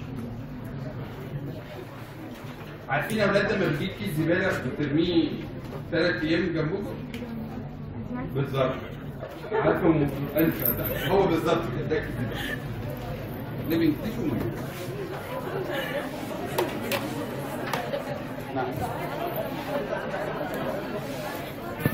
عارفين يا اولاد لما بتجيب كيس زباله بترميه ثلاث ايام جنبكم بالظبط عارفهم ألف هو بالظبط كده ده كيس زبالة. ليفينج تيشو ميه نعم